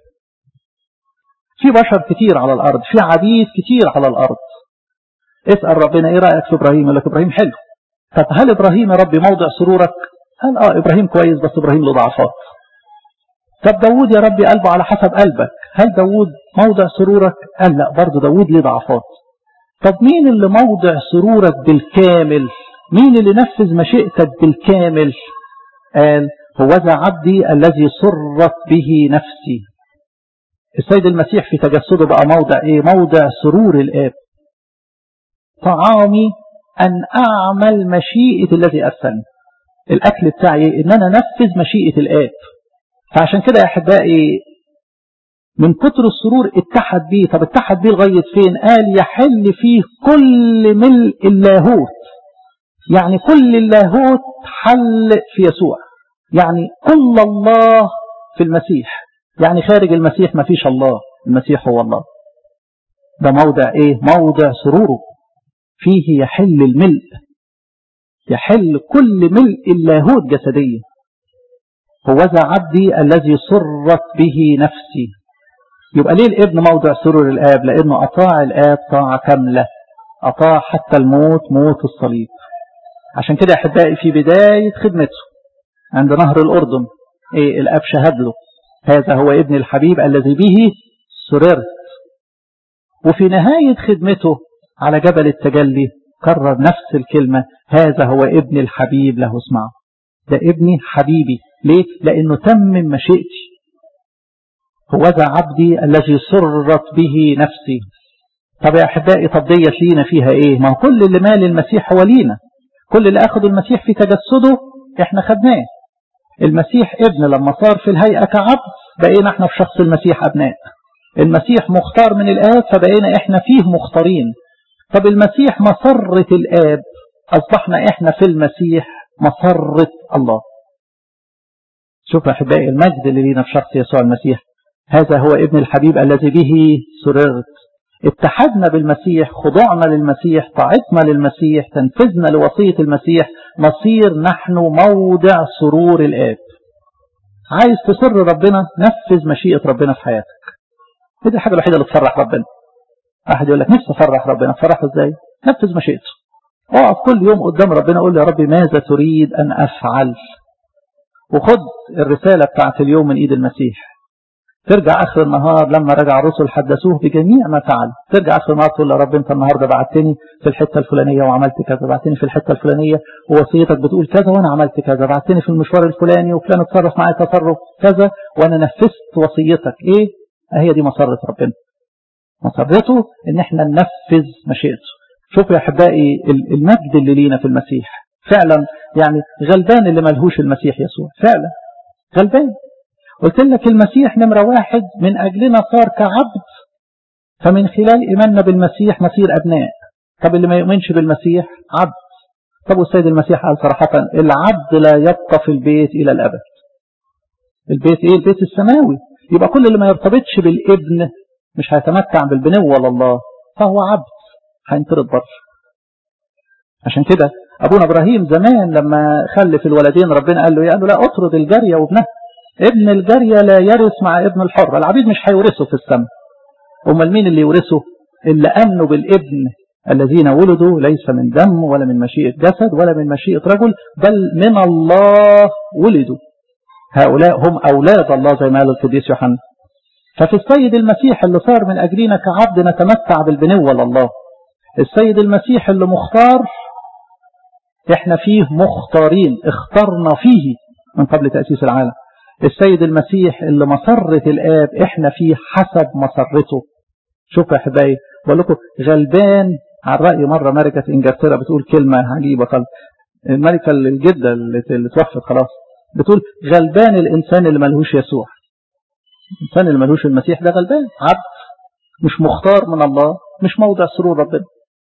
في بشر كتير على الأرض في عبيد كتير على الأرض اسأل ربنا ايه رأيك في إبراهيم يقول لك إبراهيم حلو طب هل إبراهيم يا ربي موضع سرورك قال آه إبراهيم كويس بس إبراهيم له ضعفات طب داود يا ربي قلبه على حسب قلبك هل داود موضع سرورك قال لا برضه داود ليه ضعفات طب مين اللي موضع سرورك بالكامل مين اللي نفذ مشيئتك بالكامل قال هو ذا عبدي الذي سرت به نفسي السيد المسيح في تجسده بقى موضع ايه موضع سرور الاب طعامي ان اعمل مشيئة الذي ارسلني الاكل بتاعي ان انا انفذ مشيئة الاب فعشان كده يا أحبائي من كتر السرور اتحد بيه طب اتحد بيه لغاية فين قال يحل فيه كل ملء اللاهوت يعني كل اللاهوت حل في يسوع يعني كل الله في المسيح يعني خارج المسيح ما فيش الله المسيح هو الله ده موضع ايه موضع سروره فيه يحل الملء يحل كل ملء اللاهوت جسديا هو ذا عبدي الذي سرت به نفسي يبقى ليه الابن موضع سرور الآب لأنه أطاع الآب طاعة كاملة أطاع حتى الموت موت الصليب عشان كده أحبائي في بداية خدمته عند نهر الأردن إيه الأب شهد له هذا هو ابن الحبيب الذي به سررت وفي نهاية خدمته على جبل التجلي كرر نفس الكلمة هذا هو ابن الحبيب له اسمعه ده ابني حبيبي ليه؟ لأنه تمم مشيئتي هو ذا عبدي الذي سرت به نفسي طب يا أحبائي طب ديت لينا فيها إيه ما هو كل اللي مال المسيح هو لينا كل اللي أخذ المسيح في تجسده إحنا خدناه المسيح ابن لما صار في الهيئة كعبد بقينا احنا في شخص المسيح أبناء المسيح مختار من الآب فبقينا احنا فيه مختارين طب المسيح مسرة الآب أصبحنا احنا في المسيح مسرة الله شوف أحبائي المجد اللي لينا في شخص يسوع المسيح هذا هو ابن الحبيب الذي به سررت اتحدنا بالمسيح خضوعنا للمسيح طاعتنا للمسيح تنفذنا لوصية المسيح نصير نحن موضع سرور الآب عايز تسر ربنا نفذ مشيئة ربنا في حياتك دي الحاجة الوحيدة اللي تفرح ربنا أحد يقول لك نفسي أفرح ربنا أفرحه إزاي نفذ مشيئته اقف كل يوم قدام ربنا قول يا رب ماذا تريد أن أفعل وخد الرسالة بتاعت اليوم من إيد المسيح ترجع آخر النهار لما رجع الرسل حدثوه بجميع ما فعل ترجع آخر النهار تقول يا رب أنت النهاردة بعتني في الحتة الفلانية وعملت كذا بعتني في الحتة الفلانية ووصيتك بتقول كذا وأنا عملت كذا بعتني في المشوار الفلاني وفلان اتصرف معايا تصرف كذا وأنا نفذت وصيتك إيه هي دي مسرة ربنا مسرته إن احنا ننفذ مشيئته شوفوا يا أحبائي المجد اللي لينا في المسيح فعلا يعني غلبان اللي ملهوش المسيح يسوع فعلا غلبان قلت لك المسيح نمرة واحد من أجلنا صار كعبد فمن خلال إيماننا بالمسيح نصير أبناء طب اللي ما يؤمنش بالمسيح عبد طب والسيد المسيح قال صراحة العبد لا يبقى في البيت إلى الأبد البيت إيه البيت السماوي يبقى كل اللي ما يرتبطش بالابن مش هيتمتع بالبنوة لله فهو عبد هينطرد بره عشان كده أبونا إبراهيم زمان لما خلف الولدين ربنا قال له قال له لا أطرد الجارية وابنها ابن الجارية لا يرث مع ابن الحر العبيد مش هيورثوا في السماء امال مين اللي يورثوا اللي امنوا بالابن الذين ولدوا ليس من دم ولا من مشيئة جسد ولا من مشيئة رجل بل من الله ولدوا هؤلاء هم أولاد الله زي ما قال القديس يوحنا ففي السيد المسيح اللي صار من أجلنا كعبد نتمتع بالبنوة لله السيد المسيح اللي مختار احنا فيه مختارين اخترنا فيه من قبل تأسيس العالم السيد المسيح اللي مسرة الآب احنا فيه حسب مسرته شوف يا حبايبي بقول لكم غلبان على الرأي مرة ملكة انجلترا بتقول كلمة عجيبة خالص الملكة الجدة اللي توفت خلاص بتقول غلبان الإنسان اللي ملهوش يسوع الإنسان اللي ملهوش المسيح ده غلبان عبد مش مختار من الله مش موضع سرور ربنا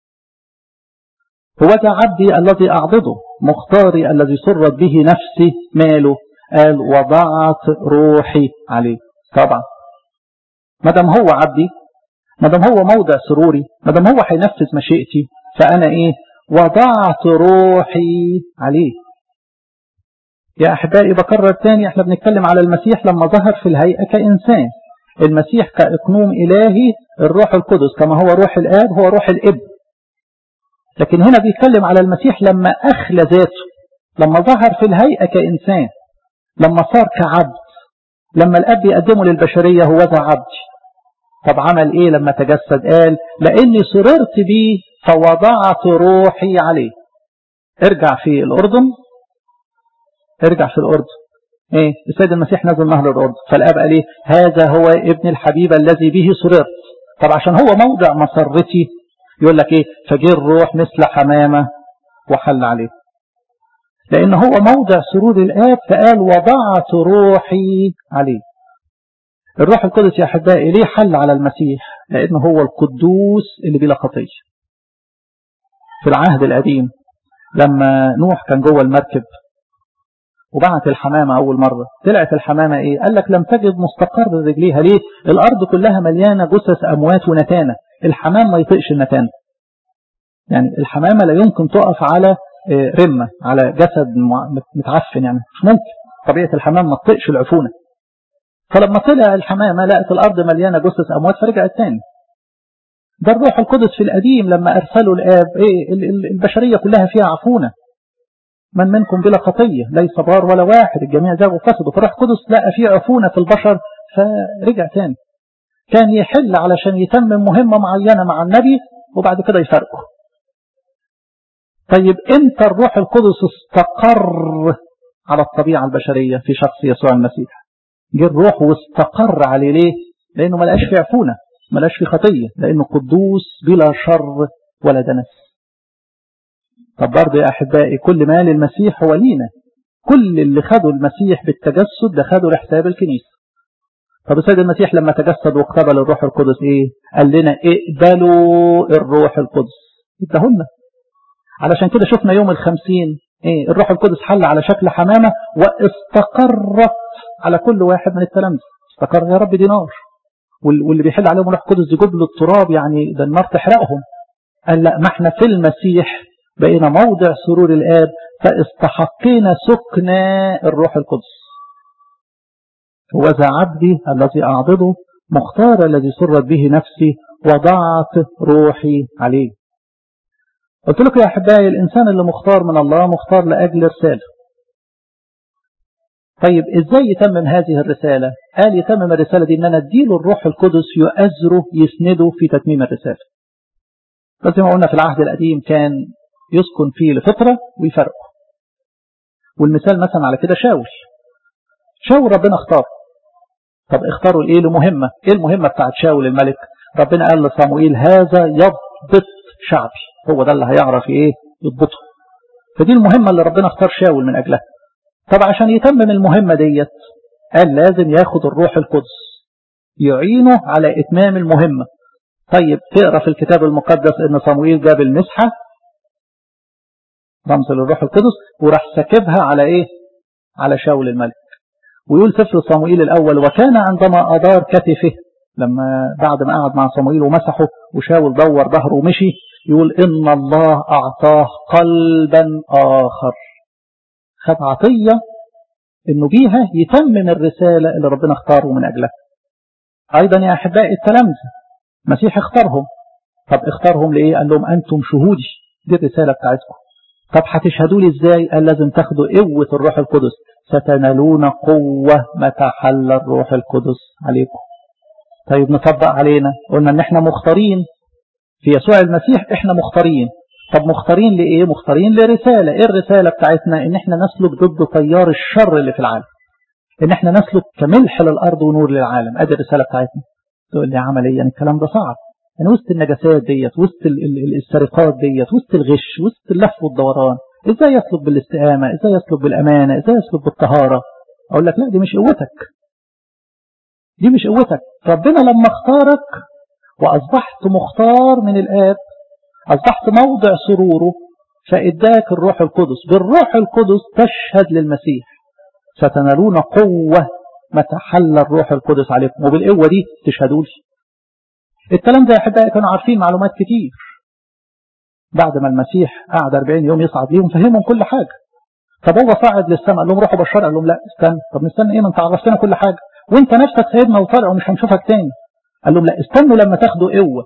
هو ده عبدي الذي أعضده مختاري الذي سرت به نفسي ماله قال وضعت روحي عليه طبعا ما دام هو عبدي ما دام هو موضع سروري ما دام هو هينفذ مشيئتي فأنا إيه وضعت روحي عليه يا أحبائي بكرر تاني احنا بنتكلم على المسيح لما ظهر في الهيئة كإنسان المسيح كإقنوم إلهي الروح القدس كما هو روح الآب هو روح الإب لكن هنا بيتكلم على المسيح لما أخلى ذاته لما ظهر في الهيئة كإنسان لما صار كعبد لما الأب يقدمه للبشرية هو ذا عبدي طب عمل إيه لما تجسد قال لأني سررت بيه فوضعت روحي عليه ارجع في الأردن ارجع في الأردن ايه السيد المسيح نزل نهر الأردن فالآب قال ايه هذا هو ابن الحبيب الذي به سررت طب عشان هو موضع مسرتي يقول لك ايه فجه الروح مثل حمامة وحل عليه لأن هو موضع سرور الآب فقال وضعت روحي عليه الروح القدس يا أحبائي ليه حل على المسيح لأنه هو القدوس اللي بلا خطية في العهد القديم لما نوح كان جوه المركب وبعت الحمامة أول مرة طلعت الحمامة إيه قال لك لم تجد مستقر رجليها ليه الأرض كلها مليانة جثث أموات ونتانة الحمام ما يطيقش النتانة يعني الحمامة لا يمكن تقف على رمة على جسد متعفن يعني مش ممكن طبيعة الحمام ما تطيقش العفونة فلما طلع الحمامة لقت الأرض مليانة جثث أموات فرجعت تاني ده الروح القدس في القديم لما أرسلوا الآب إيه البشرية كلها فيها عفونة من منكم بلا خطية ليس بار ولا واحد الجميع زاغوا فسدوا فالروح القدس لقى فيه عفونة في البشر فرجع تاني كان يحل علشان يتمم مهمة معينة مع النبي وبعد كده يفرقه طيب امتى الروح القدس استقر على الطبيعة البشرية في شخص يسوع المسيح جه الروح واستقر عليه ليه لانه ما لقاش فيه عفونة ما لقاش فيه خطية لانه قدوس بلا شر ولا دنس طب برضه يا احبائي كل ما للمسيح هو لينا كل اللي خدوا المسيح بالتجسد ده خدوا لحساب الكنيسة طب السيد المسيح لما تجسد واقتبل الروح القدس ايه قال لنا اقبلوا الروح القدس ادهولنا علشان كده شفنا يوم الخمسين ايه الروح القدس حل على شكل حمامة واستقرت على كل واحد من التلامذة استقر يا رب دي نار واللي بيحل عليهم الروح القدس دي جبل التراب يعني ده النار تحرقهم قال لا ما احنا في المسيح بقينا موضع سرور الآب فاستحقينا سكن الروح القدس وذا عبدي الذي أعبده مختار الذي سرت به نفسي وضعت روحي عليه قلت لكم يا أحبائي الإنسان اللي مختار من الله مختار لأجل رسالة طيب إزاي يتمم هذه الرسالة قال يتمم الرسالة دي إن أنا أديله الروح القدس يؤزره يسنده في تتميم الرسالة بس زي ما قلنا في العهد القديم كان يسكن فيه لفترة ويفرقه والمثال مثلا على كده شاول شاول ربنا اختار طب اختاروا الايه لمهمة ايه المهمة بتاعت شاول الملك ربنا قال لصاموئيل هذا يضبط شعبي هو ده اللي هيعرف ايه يضبطه فدي المهمة اللي ربنا اختار شاول من اجلها طب عشان يتمم المهمة ديت قال لازم ياخد الروح القدس يعينه على اتمام المهمة طيب تقرا في الكتاب المقدس ان صموئيل جاب المسحة رمز للروح القدس وراح سكبها على ايه على شاول الملك ويقول سفر صموئيل الأول وكان عندما أدار كتفه لما بعد ما قعد مع صموئيل ومسحه وشاول دور ظهره ومشي يقول إن الله أعطاه قلبا آخر خد عطية إنه بيها يتمم الرسالة اللي ربنا اختاره من أجلها أيضا يا أحبائي التلامذة المسيح اختارهم طب اختارهم لإيه قال لهم أنتم شهودي دي الرسالة بتاعتكم طب هتشهدوا لي ازاي قال لازم تاخدوا قوة الروح القدس ستنالون قوة متى حل الروح القدس عليكم طيب نطبق علينا قلنا ان احنا مختارين في يسوع المسيح احنا مختارين طب مختارين لإيه مختارين لرسالة ايه الرسالة بتاعتنا ان احنا نسلك ضد تيار الشر اللي في العالم ان احنا نسلك كملح للارض ونور للعالم ادي الرسالة بتاعتنا تقول لي عمليا يعني الكلام ده صعب يعني وسط النجاسات ديت وسط السرقات ديت وسط الغش وسط اللف والدوران ازاي يسلك بالاستقامة ازاي يسلك بالامانة ازاي يسلك بالطهارة اقول لك لا دي مش قوتك دي مش قوتك ربنا لما اختارك واصبحت مختار من الاب اصبحت موضع سروره فاداك الروح القدس بالروح القدس تشهد للمسيح ستنالون قوة متى حل الروح القدس عليكم وبالقوة دي تشهدوا لي الكلام ده يا احبائي كانوا عارفين معلومات كتير بعد ما المسيح قعد 40 يوم يصعد ليهم فهمهم كل حاجة طب هو صعد للسماء قال لهم روحوا بشار قال لهم لا استنى طب نستنى ايه ما انت عرفتنا كل حاجة وانت نفسك سيدنا وطالع ومش هنشوفك تاني قال لهم لا استنوا لما تاخدوا قوة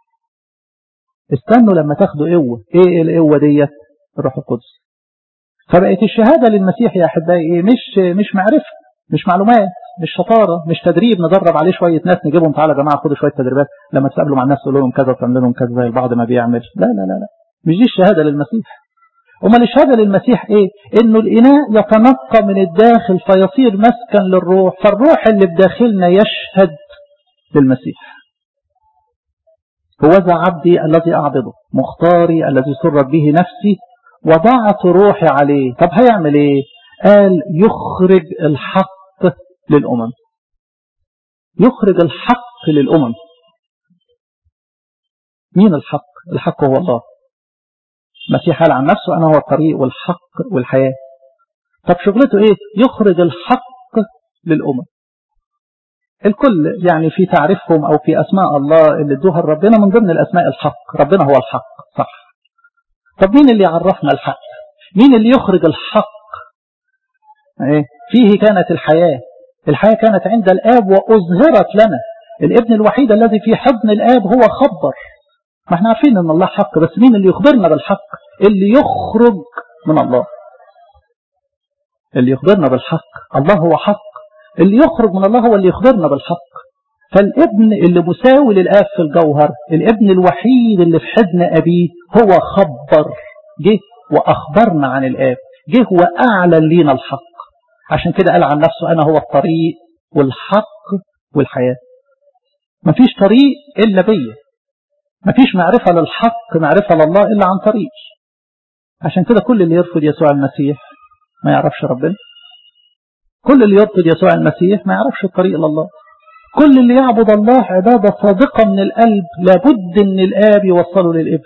استنوا لما تاخدوا قوة ايه القوة ديت الروح القدس فبقت الشهادة للمسيح يا احبائي ايه مش مش معرفة مش معلومات مش شطارة مش تدريب ندرب عليه شوية ناس نجيبهم تعالى يا جماعة خدوا شوية تدريبات لما تقابلوا مع الناس تقول لهم كذا وتعمل لهم كذا زي البعض ما بيعمل لا لا لا لا مش دي الشهادة للمسيح أمال الشهادة للمسيح إيه؟ إنه الإناء يتنقى من الداخل فيصير مسكن للروح فالروح اللي بداخلنا يشهد للمسيح هوذا عبدي الذي أعبده مختاري الذي سرت به نفسي وضعت روحي عليه طب هيعمل إيه؟ قال يخرج الحق للأمم يخرج الحق للأمم مين الحق الحق هو الله المسيح قال عن نفسه أنا هو الطريق والحق والحياة طب شغلته إيه يخرج الحق للأمم الكل يعني في تعريفهم أو في أسماء الله اللي ادوها ربنا من ضمن الأسماء الحق ربنا هو الحق صح طب مين اللي يعرفنا الحق مين اللي يخرج الحق إيه؟ فيه كانت الحياة الحياة كانت عند الآب وأظهرت لنا الابن الوحيد الذي في حضن الآب هو خبر ما احنا عارفين ان الله حق بس مين اللي يخبرنا بالحق اللي يخرج من الله اللي يخبرنا بالحق الله هو حق اللي يخرج من الله هو اللي يخبرنا بالحق فالابن اللي مساوي للآب في الجوهر الابن الوحيد اللي في حضن أبيه هو خبر جه وأخبرنا عن الآب جه وأعلن لينا الحق عشان كده قال عن نفسه أنا هو الطريق والحق والحياة مفيش طريق إلا بيا مفيش معرفة للحق معرفة لله إلا عن طريق عشان كده كل اللي يرفض يسوع المسيح ما يعرفش ربنا كل اللي يرفض يسوع المسيح ما يعرفش الطريق لله كل اللي يعبد الله عبادة صادقة من القلب لابد ان الآب يوصله للابن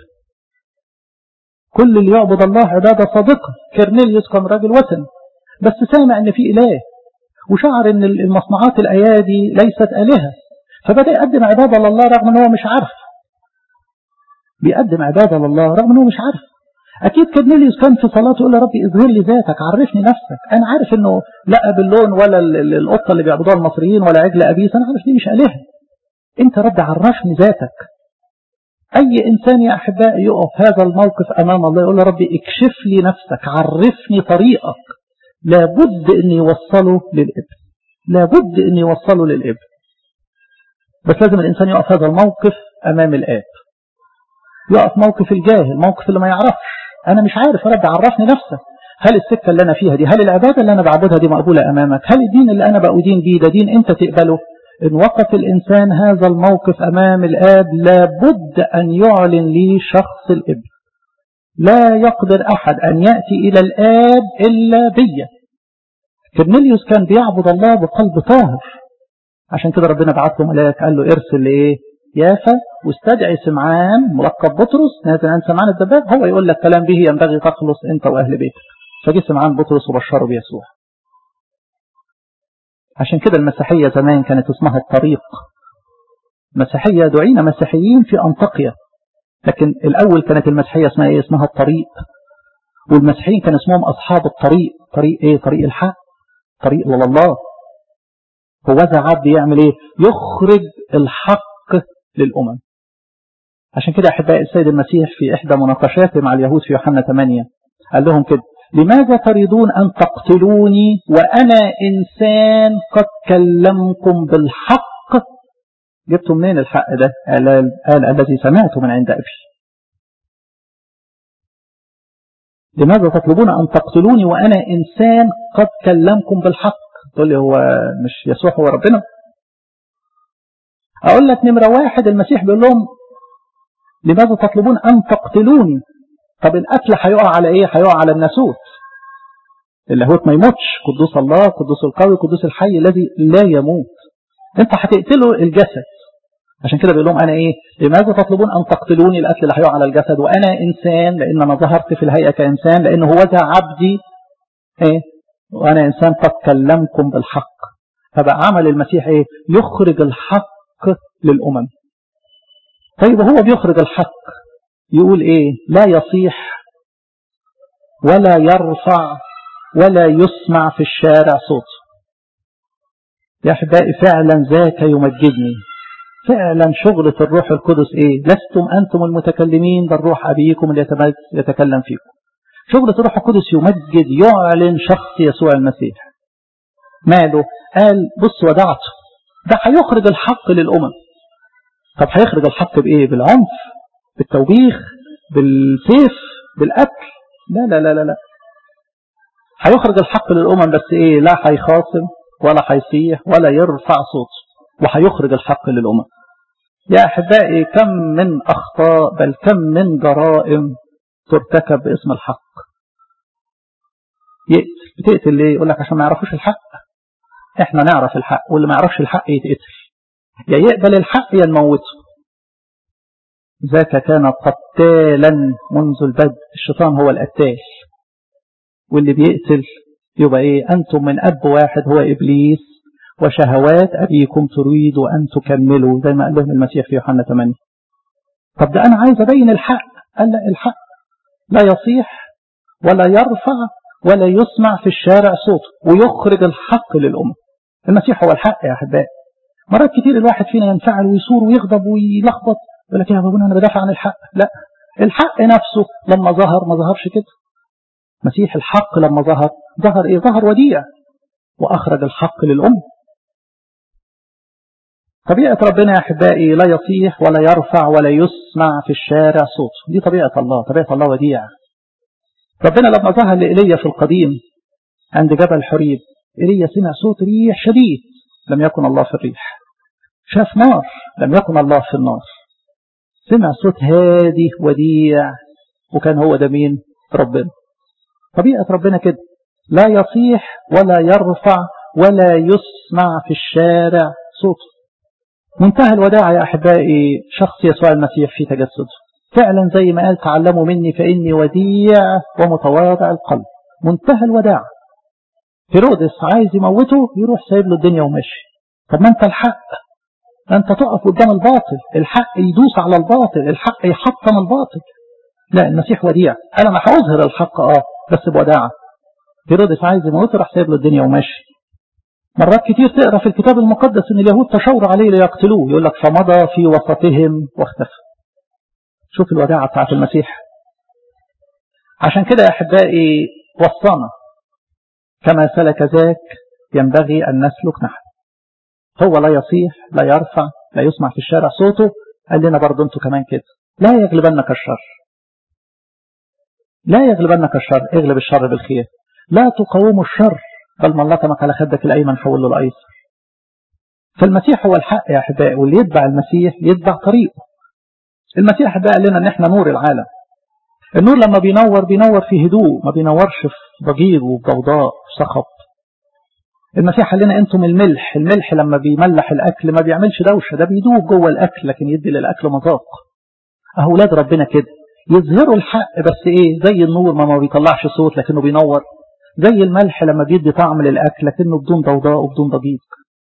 كل اللي يعبد الله عبادة صادقة كرنيليوس كان راجل وثن بس سامع ان في إله وشعر ان المصنوعات الأيادي ليست آلهة فبدأ يقدم عبادة لله رغم ان هو مش عارف بيقدم عبادة لله رغم ان هو مش عارف أكيد كرنيليوس كان في صلاته يقول يا ربي اظهر لي ذاتك عرفني نفسك أنا عارف إنه لا باللون ولا القطة اللي بيعبدوها المصريين ولا عجل أبيس أنا عارف دي مش آلهة أنت ربي عرفني ذاتك أي إنسان يا أحبائي يقف هذا الموقف أمام الله يقول يا ربي اكشف لي نفسك عرفني طريقك لابد أن يوصله للإبن لابد أن يوصله للإبن بس لازم الإنسان يقف هذا الموقف أمام الآب يقف موقف الجاهل موقف اللي ما يعرفش أنا مش عارف يا رب عرفني نفسك هل السكة اللي أنا فيها دي هل العبادة اللي أنا بعبدها دي مقبولة أمامك هل الدين اللي أنا بأدين بيه ده دين أنت تقبله إن وقف الإنسان هذا الموقف أمام الآب لابد أن يعلن لي شخص الابن لا يقدر أحد أن يأتي إلى الآب إلا بي كرنيليوس كان بيعبد الله بقلب طاهر عشان كده ربنا بعت له ملاك قال له ارسل لإيه يافا واستدعي سمعان ملقب بطرس نازل عن سمعان الدباب هو يقول لك كلام به ينبغي تخلص انت واهل بيتك فجي سمعان بطرس وبشره بيسوع عشان كده المسيحية زمان كانت اسمها الطريق مسيحية دعينا مسيحيين في أنطاكيا لكن الأول كانت المسيحية اسمها إيه اسمها الطريق والمسيحيين كان اسمهم أصحاب الطريق طريق إيه طريق الحق طريق لله هو ذا عبد يعمل إيه يخرج الحق للأمم عشان كده أحبائي السيد المسيح في إحدى مناقشاته مع اليهود في يوحنا 8 قال لهم كده لماذا تريدون أن تقتلوني وأنا إنسان قد كلمكم بالحق جبتوا منين الحق ده قال, قال الذي سمعته من عند أبي لماذا تطلبون أن تقتلوني وأنا إنسان قد كلمكم بالحق تقول لي هو مش يسوع هو ربنا أقول لك نمرة واحد المسيح بيقول لهم لماذا تطلبون أن تقتلوني طب القتل هيقع على إيه هيقع على الناسوت اللاهوت ما يموتش قدوس الله قدوس القوي قدوس الحي الذي لا يموت انت هتقتله الجسد عشان كده بيقول لهم انا ايه لماذا تطلبون ان تقتلوني القتل اللي هيقع على الجسد وانا انسان لان انا ظهرت في الهيئه كانسان لان هو ذا عبدي ايه وانا انسان قد كلمكم بالحق فبقى عمل المسيح ايه يخرج الحق للأمم طيب هو بيخرج الحق يقول ايه لا يصيح ولا يرفع ولا يسمع في الشارع صوته يا أحبائي فعلا ذاك يمجدني فعلا شغلة الروح القدس ايه لستم أنتم المتكلمين بل روح أبيكم اللي يتكلم فيكم شغلة الروح القدس يمجد يعلن شخص يسوع المسيح ماله قال بص ودعته ده هيخرج الحق للأمم طب هيخرج الحق بإيه بالعنف بالتوبيخ بالسيف بالقتل لا لا لا لا لا هيخرج الحق للأمم بس إيه لا هيخاصم ولا هيصيح ولا يرفع صوته وهيخرج الحق للأمم يا أحبائي كم من أخطاء بل كم من جرائم ترتكب باسم الحق يقتل بتقتل ليه يقول لك عشان ما يعرفوش الحق احنا نعرف الحق واللي ما يعرفش الحق يتقتل يا يقبل الحق يا نموته ذاك كان قتالا منذ البدء الشيطان هو القتال واللي بيقتل يبقى ايه انتم من اب واحد هو ابليس وشهوات ابيكم تريد ان تكملوا زي ما قال لهم المسيح في يوحنا 8 طب ده انا عايز ابين الحق قال لا الحق لا يصيح ولا يرفع ولا يسمع في الشارع صوته ويخرج الحق للأمة المسيح هو الحق يا أحبائي مرات كتير الواحد فينا ينفعل ويصور ويغضب ويلخبط يقول لك يا ابونا انا بدافع عن الحق لا الحق نفسه لما ظهر ما ظهرش كده مسيح الحق لما ظهر ظهر ايه ظهر وديع واخرج الحق للأم طبيعة ربنا يا أحبائي لا يصيح ولا يرفع ولا يسمع في الشارع صوت دي طبيعة الله طبيعة الله وديع ربنا لما ظهر لإيليا في القديم عند جبل حريب إيليا سمع صوت ريح شديد لم يكن الله في الريح شاف نار لم يكن الله في النار سمع صوت هادي وديع وكان هو ده مين ربنا طبيعة ربنا كده لا يصيح ولا يرفع ولا يسمع في الشارع صوته منتهى الوداع يا أحبائي شخص يسوع المسيح في تجسده فعلا زي ما قال تعلموا مني فإني وديع ومتواضع القلب منتهى الوداع هيرودس عايز يموته يروح سايب له الدنيا وماشي طب ما انت الحق انت تقف قدام الباطل الحق يدوس على الباطل الحق يحطم الباطل لا المسيح وديع انا ما هظهر الحق اه بس بوداعة هيرودس عايز يموته راح سايب له الدنيا وماشي مرات كتير تقرا في الكتاب المقدس ان اليهود تشاوروا عليه ليقتلوه يقول لك فمضى في وسطهم واختفى شوف الوداعة بتاعت المسيح عشان كده يا احبائي وصانا كما سلك ذاك ينبغي ان نسلك نحن هو لا يصيح لا يرفع لا يسمع في الشارع صوته قال لنا برضه انتوا كمان كده لا يغلبنك الشر لا يغلبنك الشر اغلب الشر بالخير لا تقاوموا الشر بل من لطمك على خدك الأيمن حول له الأيسر فالمسيح هو الحق يا أحبائي واللي يتبع المسيح يتبع طريقه المسيح أحبائي قال لنا أن احنا نور العالم النور لما بينور بينور في هدوء ما بينورش في ضجيج وضوضاء وصخب المسيح قال لنا انتم الملح الملح لما بيملح الاكل ما بيعملش دوشه ده بيدوب جوه الاكل لكن يدي للاكل مذاق اولاد ربنا كده يظهروا الحق بس ايه زي النور ما ما بيطلعش صوت لكنه بينور زي الملح لما بيدي طعم للأكل لكنه بدون ضوضاء وبدون ضجيج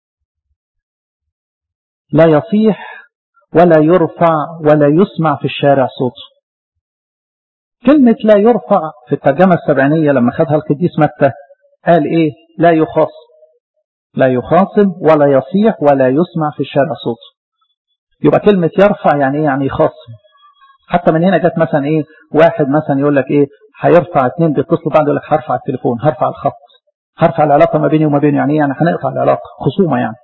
لا يصيح ولا يرفع ولا يسمع في الشارع صوته كلمة لا يرفع في الترجمة السبعينية لما خدها القديس متى قال ايه لا يخاصم لا يخاصم ولا يصيح ولا يسمع في الشارع صوته يبقى كلمة يرفع يعني ايه يعني يخاصم حتى من هنا جت مثلا ايه واحد مثلا يقول لك ايه هيرفع اثنين بيتصلوا بعض يقول لك هرفع التليفون هرفع الخط هرفع العلاقة ما بيني وما بينه يعني يعني هنقطع العلاقة خصومة يعني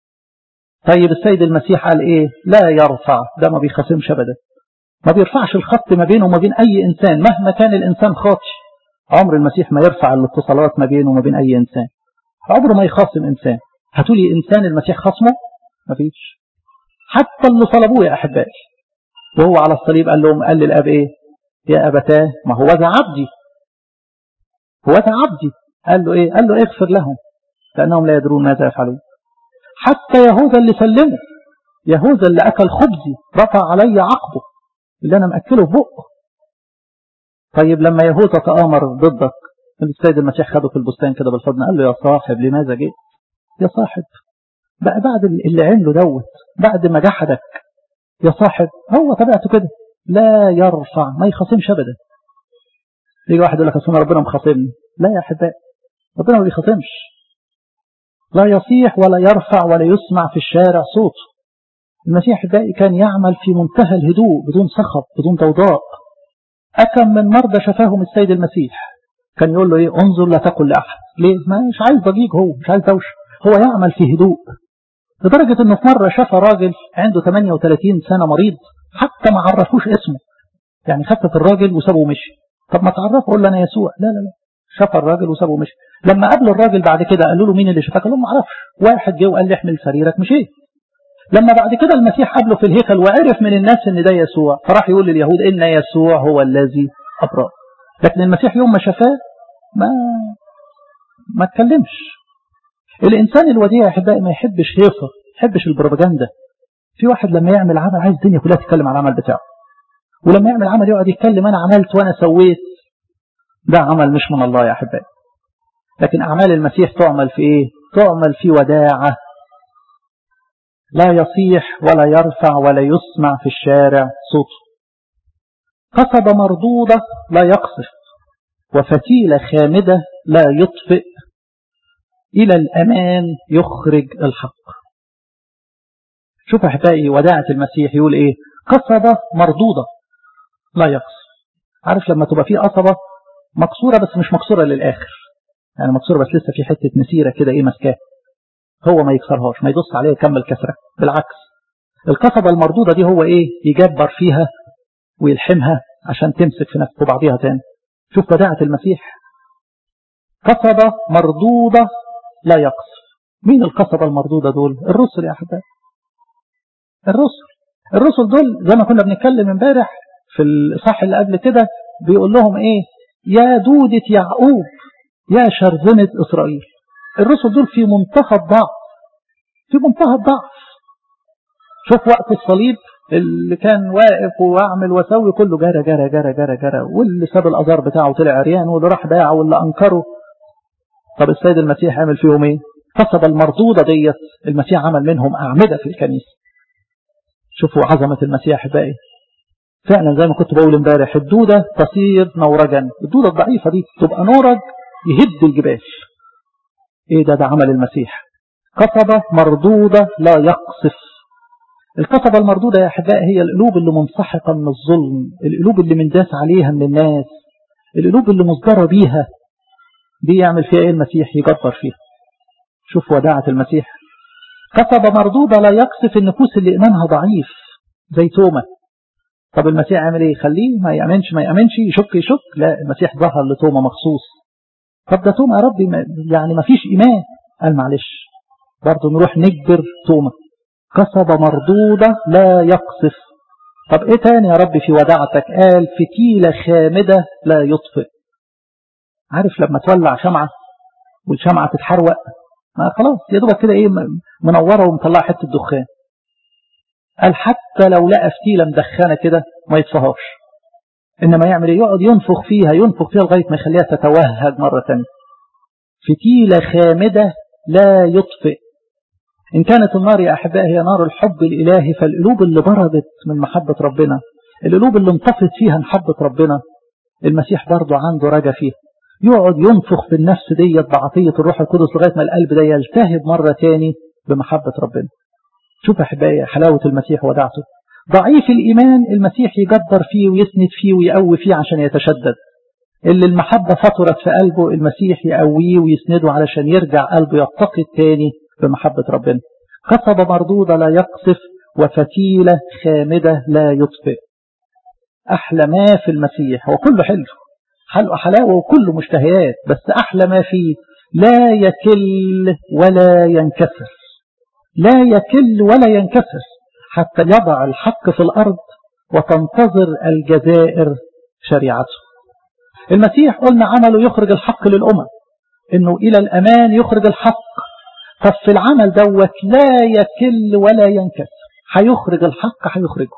طيب السيد المسيح قال ايه لا يرفع ده ما بيخاصمش ابدا ما بيرفعش الخط ما بينه وما بين اي انسان مهما كان الانسان خاطي عمر المسيح ما يرفع الاتصالات ما بينه وما بين اي انسان عمره ما يخاصم انسان هتقولي انسان المسيح خصمه ما فيش حتى اللي صلبوه يا احبائي وهو على الصليب قال لهم قال للاب ايه يا أبتاه ما هو ذا عبدي هو ذا عبدي قال له إيه قال له اغفر لهم لأنهم لا يدرون ماذا يفعلون حتى يهوذا اللي سلمه يهوذا اللي أكل خبزي رفع علي عقبه اللي أنا مأكله في بقه طيب لما يهوذا تآمر ضدك السيد المسيح خده في البستان كده بالحضن قال له يا صاحب لماذا جئت يا صاحب بقى بعد اللي عمله دوت بعد ما جحدك يا صاحب هو طبيعته كده لا يرفع ما يخاصمش ابدا يجي واحد يقول لك اصل ربنا مخاصمني لا يا احبائي ربنا ما بيخاصمش لا يصيح ولا يرفع ولا يسمع في الشارع صوته المسيح احبائي كان يعمل في منتهى الهدوء بدون صخب بدون ضوضاء أكم من مرضى شفاهم السيد المسيح كان يقول له ايه انظر لا تقل لأحد ليه ما مش عايز ضجيج هو مش عايز دوشه هو يعمل في هدوء لدرجة انه في مرة شاف راجل عنده 38 سنة مريض حتى ما عرفوش اسمه يعني خفف الراجل وسابه ومشي طب ما تعرفه قول له انا يسوع لا لا لا شاف الراجل وسابه ومشي لما قابلوا الراجل بعد كده قالوا له مين اللي شفاك قال لهم ما اعرفش واحد جه وقال لي احمل سريرك مشيت لما بعد كده المسيح قابله في الهيكل وعرف من الناس ان ده يسوع فراح يقول لليهود ان يسوع هو الذي ابرأ لكن المسيح يوم ما شفاه ما ما اتكلمش الانسان الوديع يا احبائي ما يحبش هيصه ما يحبش البروباجندا في واحد لما يعمل عمل عايز الدنيا كلها تتكلم على العمل بتاعه ولما يعمل عمل يقعد يتكلم انا عملت وانا سويت ده عمل مش من الله يا احبائي لكن اعمال المسيح تعمل في ايه تعمل في وداعه لا يصيح ولا يرفع ولا يسمع في الشارع صوته قصب مردودة لا يقصف وفتيلة خامدة لا يطفئ إلى الأمان يخرج الحق شوف أحبائي وداعة المسيح يقول إيه قصبة مردودة لا يقص عارف لما تبقى في قصبة مكسورة بس مش مكسورة للآخر يعني مكسورة بس لسه في حتة مسيرة كده ايه ماسكاه هو ما يكسرهاش ما يدوس عليها يكمل كسرة بالعكس القصبة المردودة دي هو ايه يجبر فيها ويلحمها عشان تمسك في نفسه بعضيها تاني شوف بداعة المسيح قصبة مردودة لا يقصر مين القصبة المردودة دول الرسل يا أحباب الرسل الرسل دول زي ما كنا بنتكلم امبارح في الإصحاح اللي قبل كده بيقول لهم ايه يا دودة يعقوب يا شرذمة إسرائيل الرسل دول في منتهى الضعف في منتهى الضعف شوف وقت الصليب اللي كان واقف واعمل واسوي كله جرى جرى جرى جرى جرى واللي ساب الازار بتاعه طلع عريان واللي راح باعه واللي انكره طب السيد المسيح عمل فيهم ايه قصب المردودة ديت المسيح عمل منهم أعمدة في الكنيسة شوفوا عظمة المسيح باقي فعلا زي ما كنت بقول امبارح الدودة تصير نورجا الدودة الضعيفة دي تبقى نورج يهد الجبال ايه ده ده عمل المسيح قصبة مردودة لا يقصف القصبة المردودة يا أحباء هي القلوب اللي منسحقة من الظلم القلوب اللي منداس عليها من الناس القلوب اللي مصدرة بيها دي يعمل فيها ايه المسيح يجبر فيها شوف وداعة المسيح قصبة مردودة لا يقصف النفوس اللي إيمانها ضعيف زي توما طب المسيح عمل ايه خليه ما يأمنش ما يأمنش يشك يشك لا المسيح ظهر لتوما مخصوص طب ده توما يا ربي ما يعني ما فيش إيمان قال معلش برضه نروح نجبر توما قصبة مردودة لا يقصف طب ايه تاني يا رب في وداعتك قال فتيلة خامدة لا يطفئ عارف لما تولع شمعة والشمعة تتحروق ما خلاص يا دوبك كده ايه منورة ومطلعة حتة دخان قال حتى لو لقى فتيلة مدخنة كده ما يطفهاش انما يعمل ايه يقعد ينفخ فيها ينفخ فيها لغاية ما يخليها تتوهج مرة ثانيه فتيلة خامدة لا يطفئ إن كانت النار يا أحباء هي نار الحب الإلهي فالقلوب اللي بردت من محبة ربنا القلوب اللي انطفت فيها محبة ربنا المسيح برضه عنده رجا فيها يقعد ينفخ في النفس ديت بعطية الروح القدس لغاية ما القلب ده يلتهب مرة تاني بمحبة ربنا شوف أحبائي حلاوة المسيح ودعته ضعيف الإيمان المسيح يجبر فيه ويسند فيه ويقوي فيه عشان يتشدد اللي المحبة فطرت في قلبه المسيح يقويه ويسنده علشان يرجع قلبه يتقي تاني بمحبة ربنا قصبة مردودة لا يقصف وفتيلة خامدة لا يطفئ أحلى ما في المسيح هو كله حلو حلو حلاوة وكله مشتهيات بس أحلى ما فيه لا يكل ولا ينكسر لا يكل ولا ينكسر حتى يضع الحق في الأرض وتنتظر الجزائر شريعته المسيح قلنا عمله يخرج الحق للأمم إنه إلى الأمان يخرج الحق طب في العمل دوت لا يكل ولا ينكسر هيخرج الحق هيخرجه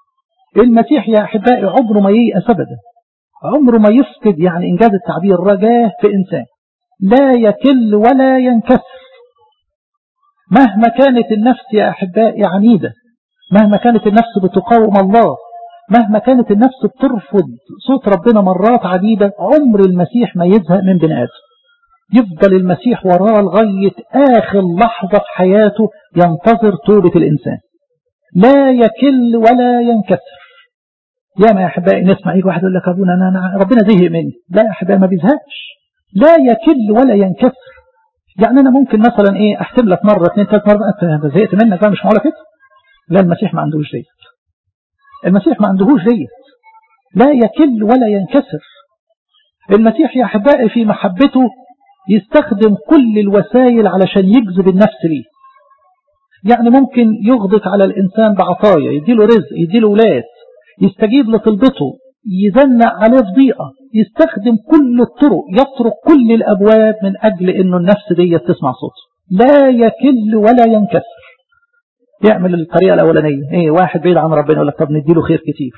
المسيح يا أحبائي عمره ما ييأس أبدا عمره ما يفقد يعني إنجاز التعبير رجاه في إنسان لا يكل ولا ينكسر مهما كانت النفس يا أحبائي عنيدة مهما كانت النفس بتقاوم الله مهما كانت النفس بترفض صوت ربنا مرات عديدة عمر المسيح ما يزهق من بني آدم يفضل المسيح وراه لغاية آخر لحظة في حياته ينتظر توبة الإنسان لا يكل ولا ينكسر يا ما يا أحبائي نسمع يجي واحد يقول لك أبونا أنا, أنا ربنا زهق مني لا يا أحبائي ما بيزهقش لا يكل ولا ينكسر يعني أنا ممكن مثلا إيه أحسب لك مرة اثنين ثلاث مرات أنت زهقت منك بقى مش معقولة كده لا المسيح ما عندهوش ديت المسيح ما عندهوش ديت لا يكل ولا ينكسر المسيح يا أحبائي في محبته يستخدم كل الوسائل علشان يجذب النفس ليه يعني ممكن يغضق على الإنسان بعطايا يديله رزق يديله ولاد يستجيب لطلبته يزنق عليه في ضيقة يستخدم كل الطرق يطرق كل الأبواب من أجل أنه النفس دي تسمع صوته لا يكل ولا ينكسر يعمل الطريقة الأولانية إيه واحد بعيد عن ربنا يقول لك طب نديله خير كتير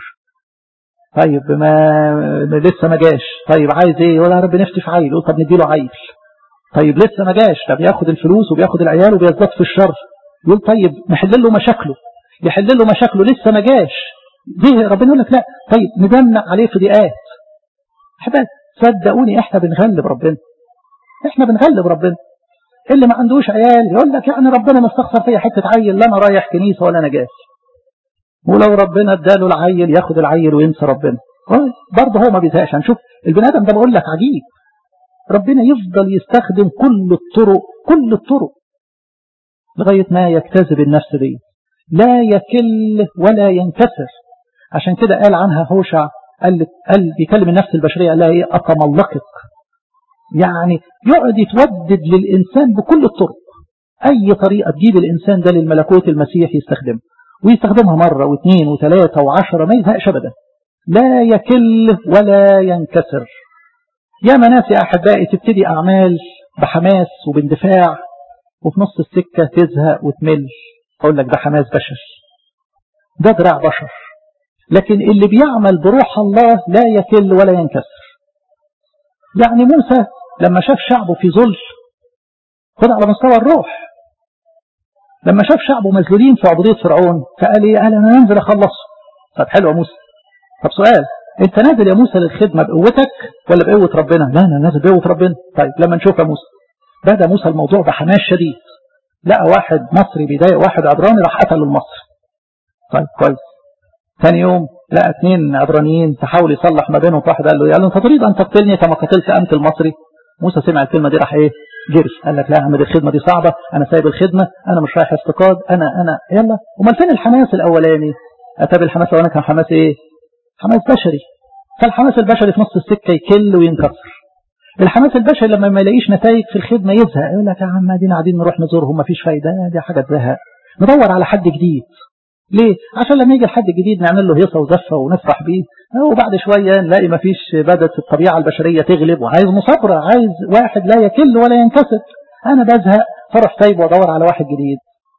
طيب ما لسه ما جاش طيب عايز ايه يقول يا رب نفتي في عيل يقول طب نديله عيل طيب لسه ما جاش طب ياخد الفلوس وبياخد العيال وبيزداد في الشر يقول طيب نحل له مشاكله يحل له مشاكله لسه ما جاش دي ربنا يقول لك لا طيب ندمنا عليه في ضيقات احباب صدقوني احنا بنغلب ربنا احنا بنغلب ربنا اللي ما عندوش عيال يقول لك يعني ربنا مستخسر فيا حته عيل لا انا رايح كنيسه ولا انا جاي ولو ربنا اداله العيل ياخد العيل وينسى ربنا برضه هو ما بيزهقش هنشوف البني ادم ده بقول لك عجيب ربنا يفضل يستخدم كل الطرق كل الطرق لغاية ما يجتذب النفس دي لا يكل ولا ينكسر عشان كده قال عنها هوشع قال, قال بيكلم النفس البشرية قال لها ايه أتملقك يعني يقعد يتودد للإنسان بكل الطرق أي طريقة تجيب الإنسان ده للملكوت المسيح يستخدمه ويستخدمها مرة واثنين وثلاثة وعشرة ما يزهقش أبدا لا يكل ولا ينكسر يا ناس يا أحبائي تبتدي أعمال بحماس وباندفاع وفي نص السكة تزهق وتمل أقول لك ده حماس بشر ده دراع بشر لكن اللي بيعمل بروح الله لا يكل ولا ينكسر يعني موسى لما شاف شعبه في ذل خد على مستوى الروح لما شاف شعبه مذلولين في عبودية فرعون فقال ايه قال انا انزل اخلصه طب حلو يا موسى طب سؤال انت نازل يا موسى للخدمة بقوتك ولا بقوة ربنا لا انا نازل بقوة ربنا طيب لما نشوف يا موسى بدأ موسى الموضوع بحماس شديد لقى واحد مصري بيضايق واحد عبراني راح قتله المصري طيب كويس ثاني يوم لقى اثنين عبرانيين تحاول يصلح ما بينهم واحد قال له قال له انت تريد ان تقتلني كما قتلت انت المصري موسى سمع الكلمه دي راح ايه جري قال لك لا يا عم دي الخدمه دي صعبه انا سايب الخدمه انا مش رايح استقاد انا انا يلا امال فين الحماس الاولاني اتى بالحماس الاولاني كان حماس ايه حماس بشري فالحماس البشري في نص السكه يكل وينكسر الحماس البشري لما ما يلاقيش نتائج في الخدمه يزهق يقول لك يا عم ادينا قاعدين نروح نزورهم ما فيش فايده دي حاجه تزهق ندور على حد جديد ليه؟ عشان لما يجي الحد جديد نعمل له هيصه وزفه ونفرح بيه وبعد شويه نلاقي ما فيش بدات الطبيعه البشريه تغلب وعايز مصابره عايز واحد لا يكل ولا ينكسر انا بزهق فرح سايب وادور على واحد جديد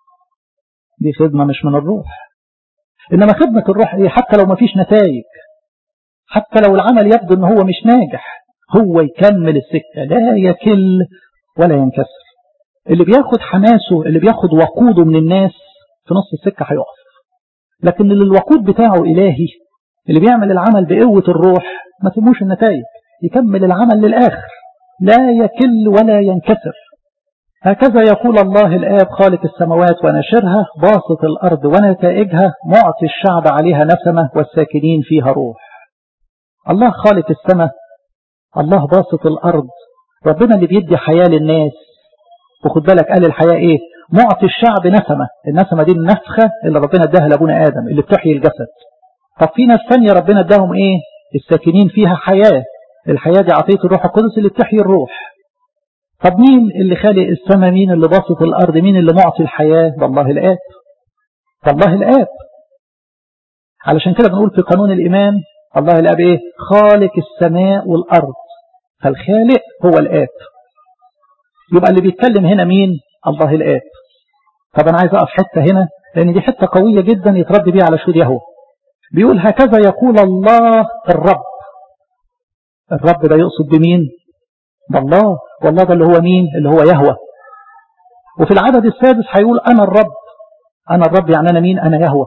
دي خدمه مش من الروح انما خدمه الروح ايه حتى لو ما فيش نتائج حتى لو العمل يبدو ان هو مش ناجح هو يكمل السكه لا يكل ولا ينكسر اللي بياخد حماسه اللي بياخد وقوده من الناس في نص السكه هيقف لكن اللي الوقود بتاعه إلهي اللي بيعمل العمل بقوة الروح ما تموش النتائج يكمل العمل للآخر لا يكل ولا ينكسر هكذا يقول الله الآب خالق السماوات ونشرها باسط الأرض ونتائجها معطي الشعب عليها نسمة والساكنين فيها روح الله خالق السماء الله باسط الأرض ربنا اللي بيدي حياة للناس وخد بالك قال الحياة ايه معطي الشعب نسمة النسمة دي النفخة اللي ربنا اداها لابونا آدم اللي بتحيي الجسد طب في ناس ثانية ربنا اداهم ايه الساكنين فيها حياة الحياة دي عطية الروح القدس اللي بتحيي الروح طب مين اللي خالق السماء مين اللي باسط الأرض مين اللي معطي الحياة ده الله الآب ده الله الآب علشان كده بنقول في قانون الإيمان الله الآب ايه خالق السماء والأرض فالخالق هو الآب يبقى اللي بيتكلم هنا مين الله الآب طب أنا عايز أقف حتة هنا لأن دي حتة قوية جدا يترد بيها على شهود يهوه بيقول هكذا يقول الله الرب الرب ده يقصد بمين ده الله والله ده اللي هو مين اللي هو يهوه وفي العدد السادس هيقول أنا الرب أنا الرب يعني أنا مين أنا يهوه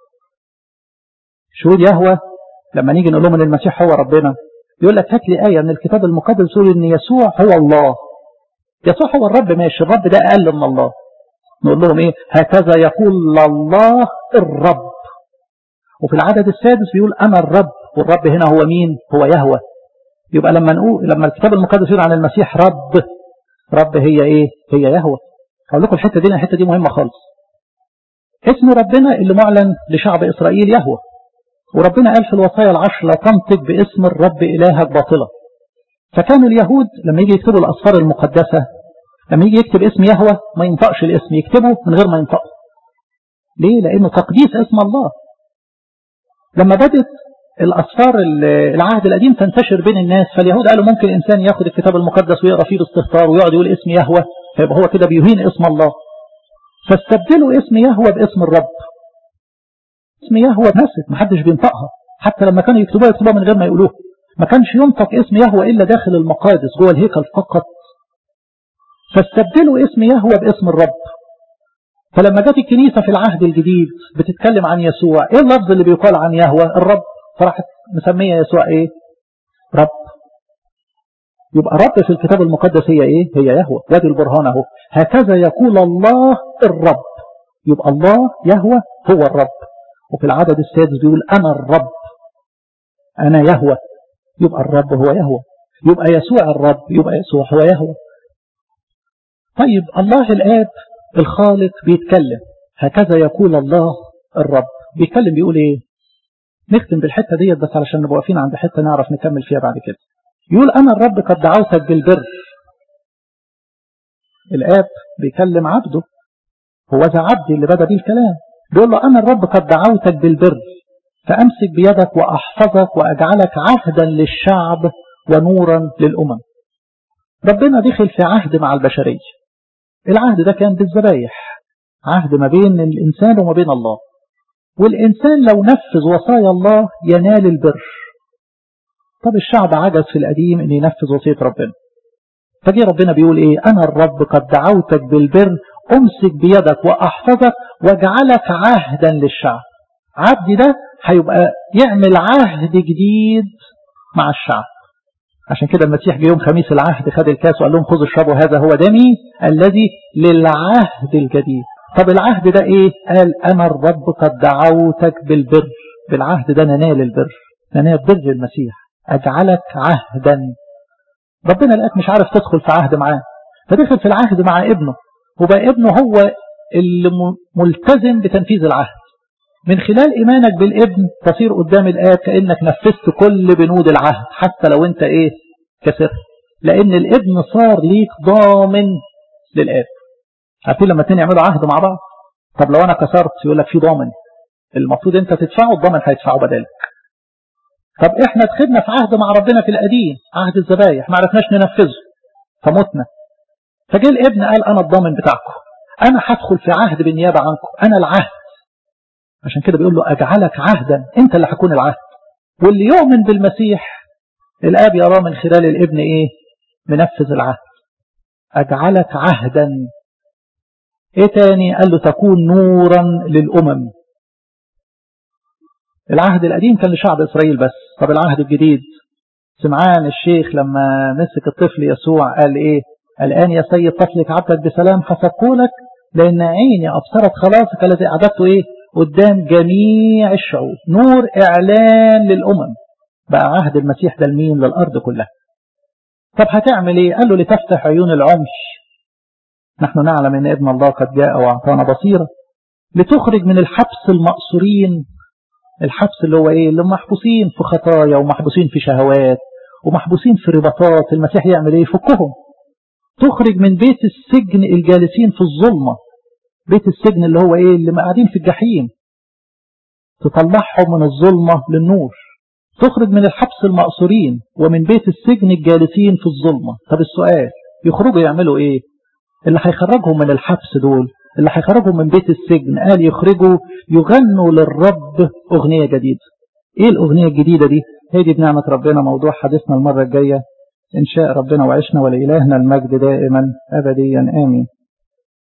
شهود يهوه لما نيجي نقول لهم ان المسيح هو ربنا يقول لك هات لي آية من الكتاب المقدس يقول ان يسوع هو الله يسوع هو الرب ماشي الرب ده أقل من الله نقول لهم ايه هكذا يقول الله الرب وفي العدد السادس بيقول أنا الرب والرب هنا هو مين هو يهوى يبقى لما نقول لما الكتاب المقدس يقول عن المسيح رب رب هي ايه هي يهوى هقول لكم الحته دي الحته دي مهمه خالص اسم ربنا اللي معلن لشعب اسرائيل يهوى وربنا قال في الوصايا العشر لا تنطق باسم الرب الهك باطلا فكان اليهود لما يجي يكتبوا الاسفار المقدسه لما يجي يكتب اسم يهوى ما ينطقش الاسم يكتبه من غير ما ينطقه ليه لانه تقديس اسم الله لما بدت الأسفار العهد القديم تنتشر بين الناس فاليهود قالوا ممكن إنسان ياخد الكتاب المقدس ويقرأ فيه باستهتار ويقعد يقول اسم يهوى فيبقى هو كده بيهين اسم الله فاستبدلوا اسم يهوى باسم الرب اسم يهوى نست محدش بينطقها حتى لما كانوا يكتبوها يكتبوها من غير ما يقولوها ما كانش ينطق اسم يهوى إلا داخل المقادس جوه الهيكل فقط فاستبدلوا اسم يهوى باسم الرب فلما جت الكنيسة في العهد الجديد بتتكلم عن يسوع ايه اللفظ اللي بيقال عن يهوى الرب فراحت مسمية يسوع ايه رب يبقى رب في الكتاب المقدس هي ايه هي يهوى وادي البرهان اهو هكذا يقول الله الرب يبقى الله يهوى هو الرب وفي العدد السادس بيقول أنا الرب أنا يهوى يبقى الرب هو يهوى يبقى يسوع الرب يبقى يسوع هو يهوى طيب الله الآب الخالق بيتكلم هكذا يقول الله الرب بيتكلم بيقول ايه نختم بالحتة ديت بس علشان نبقى واقفين عند حتة نعرف نكمل فيها بعد كده يقول أنا الرب قد دعوتك بالبر الآب بيكلم عبده هو ذا عبدي اللي بدأ بيه الكلام بيقول له أنا الرب قد دعوتك بالبر فأمسك بيدك وأحفظك وأجعلك عهدا للشعب ونورا للأمم ربنا دخل في عهد مع البشرية العهد ده كان بالذبايح عهد ما بين الإنسان وما بين الله والإنسان لو نفذ وصايا الله ينال البر طب الشعب عجز في القديم أن ينفذ وصية ربنا فجي ربنا بيقول إيه أنا الرب قد دعوتك بالبر أمسك بيدك وأحفظك واجعلك عهدا للشعب عبدي ده هيبقى يعمل عهد جديد مع الشعب عشان كده المسيح جه يوم خميس العهد خد الكاس وقال لهم خذوا اشربوا هذا هو دمي الذي للعهد الجديد طب العهد ده ايه قال انا الرب قد دعوتك بالبر بالعهد ده ننال البر ننال بر المسيح اجعلك عهدا ربنا لقاك مش عارف تدخل في عهد معاه فدخل في العهد مع ابنه وبقى ابنه هو اللي ملتزم بتنفيذ العهد من خلال إيمانك بالابن تصير قدام الآب كأنك نفذت كل بنود العهد حتى لو أنت إيه كسر لأن الابن صار ليك ضامن للآب عارفين لما اتنين يعملوا عهد مع بعض طب لو أنا كسرت يقول لك في ضامن المفروض أنت تدفعه الضامن هيدفعه بدلك طب إحنا دخلنا في عهد مع ربنا في القديم عهد الذبايح ما عرفناش ننفذه فمتنا فجاء الابن قال أنا الضامن بتاعكم أنا هدخل في عهد بالنيابة عنكم أنا العهد عشان كده بيقول له أجعلك عهدا أنت اللي هكون العهد واللي يؤمن بالمسيح الآب يراه من خلال الابن إيه منفذ العهد أجعلك عهدا إيه تاني قال له تكون نورا للأمم العهد القديم كان لشعب إسرائيل بس طب العهد الجديد سمعان الشيخ لما مسك الطفل يسوع قال إيه الآن يا سيد طفلك عبدك بسلام حسب قولك لأن عيني أبصرت خلاصك الذي أعددته إيه قدام جميع الشعوب نور إعلان للأمم بقى عهد المسيح ده لمين للأرض كلها طب هتعمل إيه قال له لتفتح عيون العمش نحن نعلم أن ابن الله قد جاء وأعطانا بصيرة لتخرج من الحبس المأسورين الحبس اللي هو إيه اللي محبوسين في خطايا ومحبوسين في شهوات ومحبوسين في رباطات المسيح يعمل إيه يفكهم تخرج من بيت السجن الجالسين في الظلمة بيت السجن اللي هو ايه اللي قاعدين في الجحيم تطلعهم من الظلمة للنور تخرج من الحبس المأسورين ومن بيت السجن الجالسين في الظلمة طب السؤال يخرجوا يعملوا ايه اللي هيخرجهم من الحبس دول اللي هيخرجهم من بيت السجن قال يخرجوا يغنوا للرب أغنية جديدة ايه الأغنية الجديدة دي هي دي بنعمة ربنا موضوع حديثنا المرة الجاية إن شاء ربنا وعشنا ولإلهنا المجد دائما أبديا آمين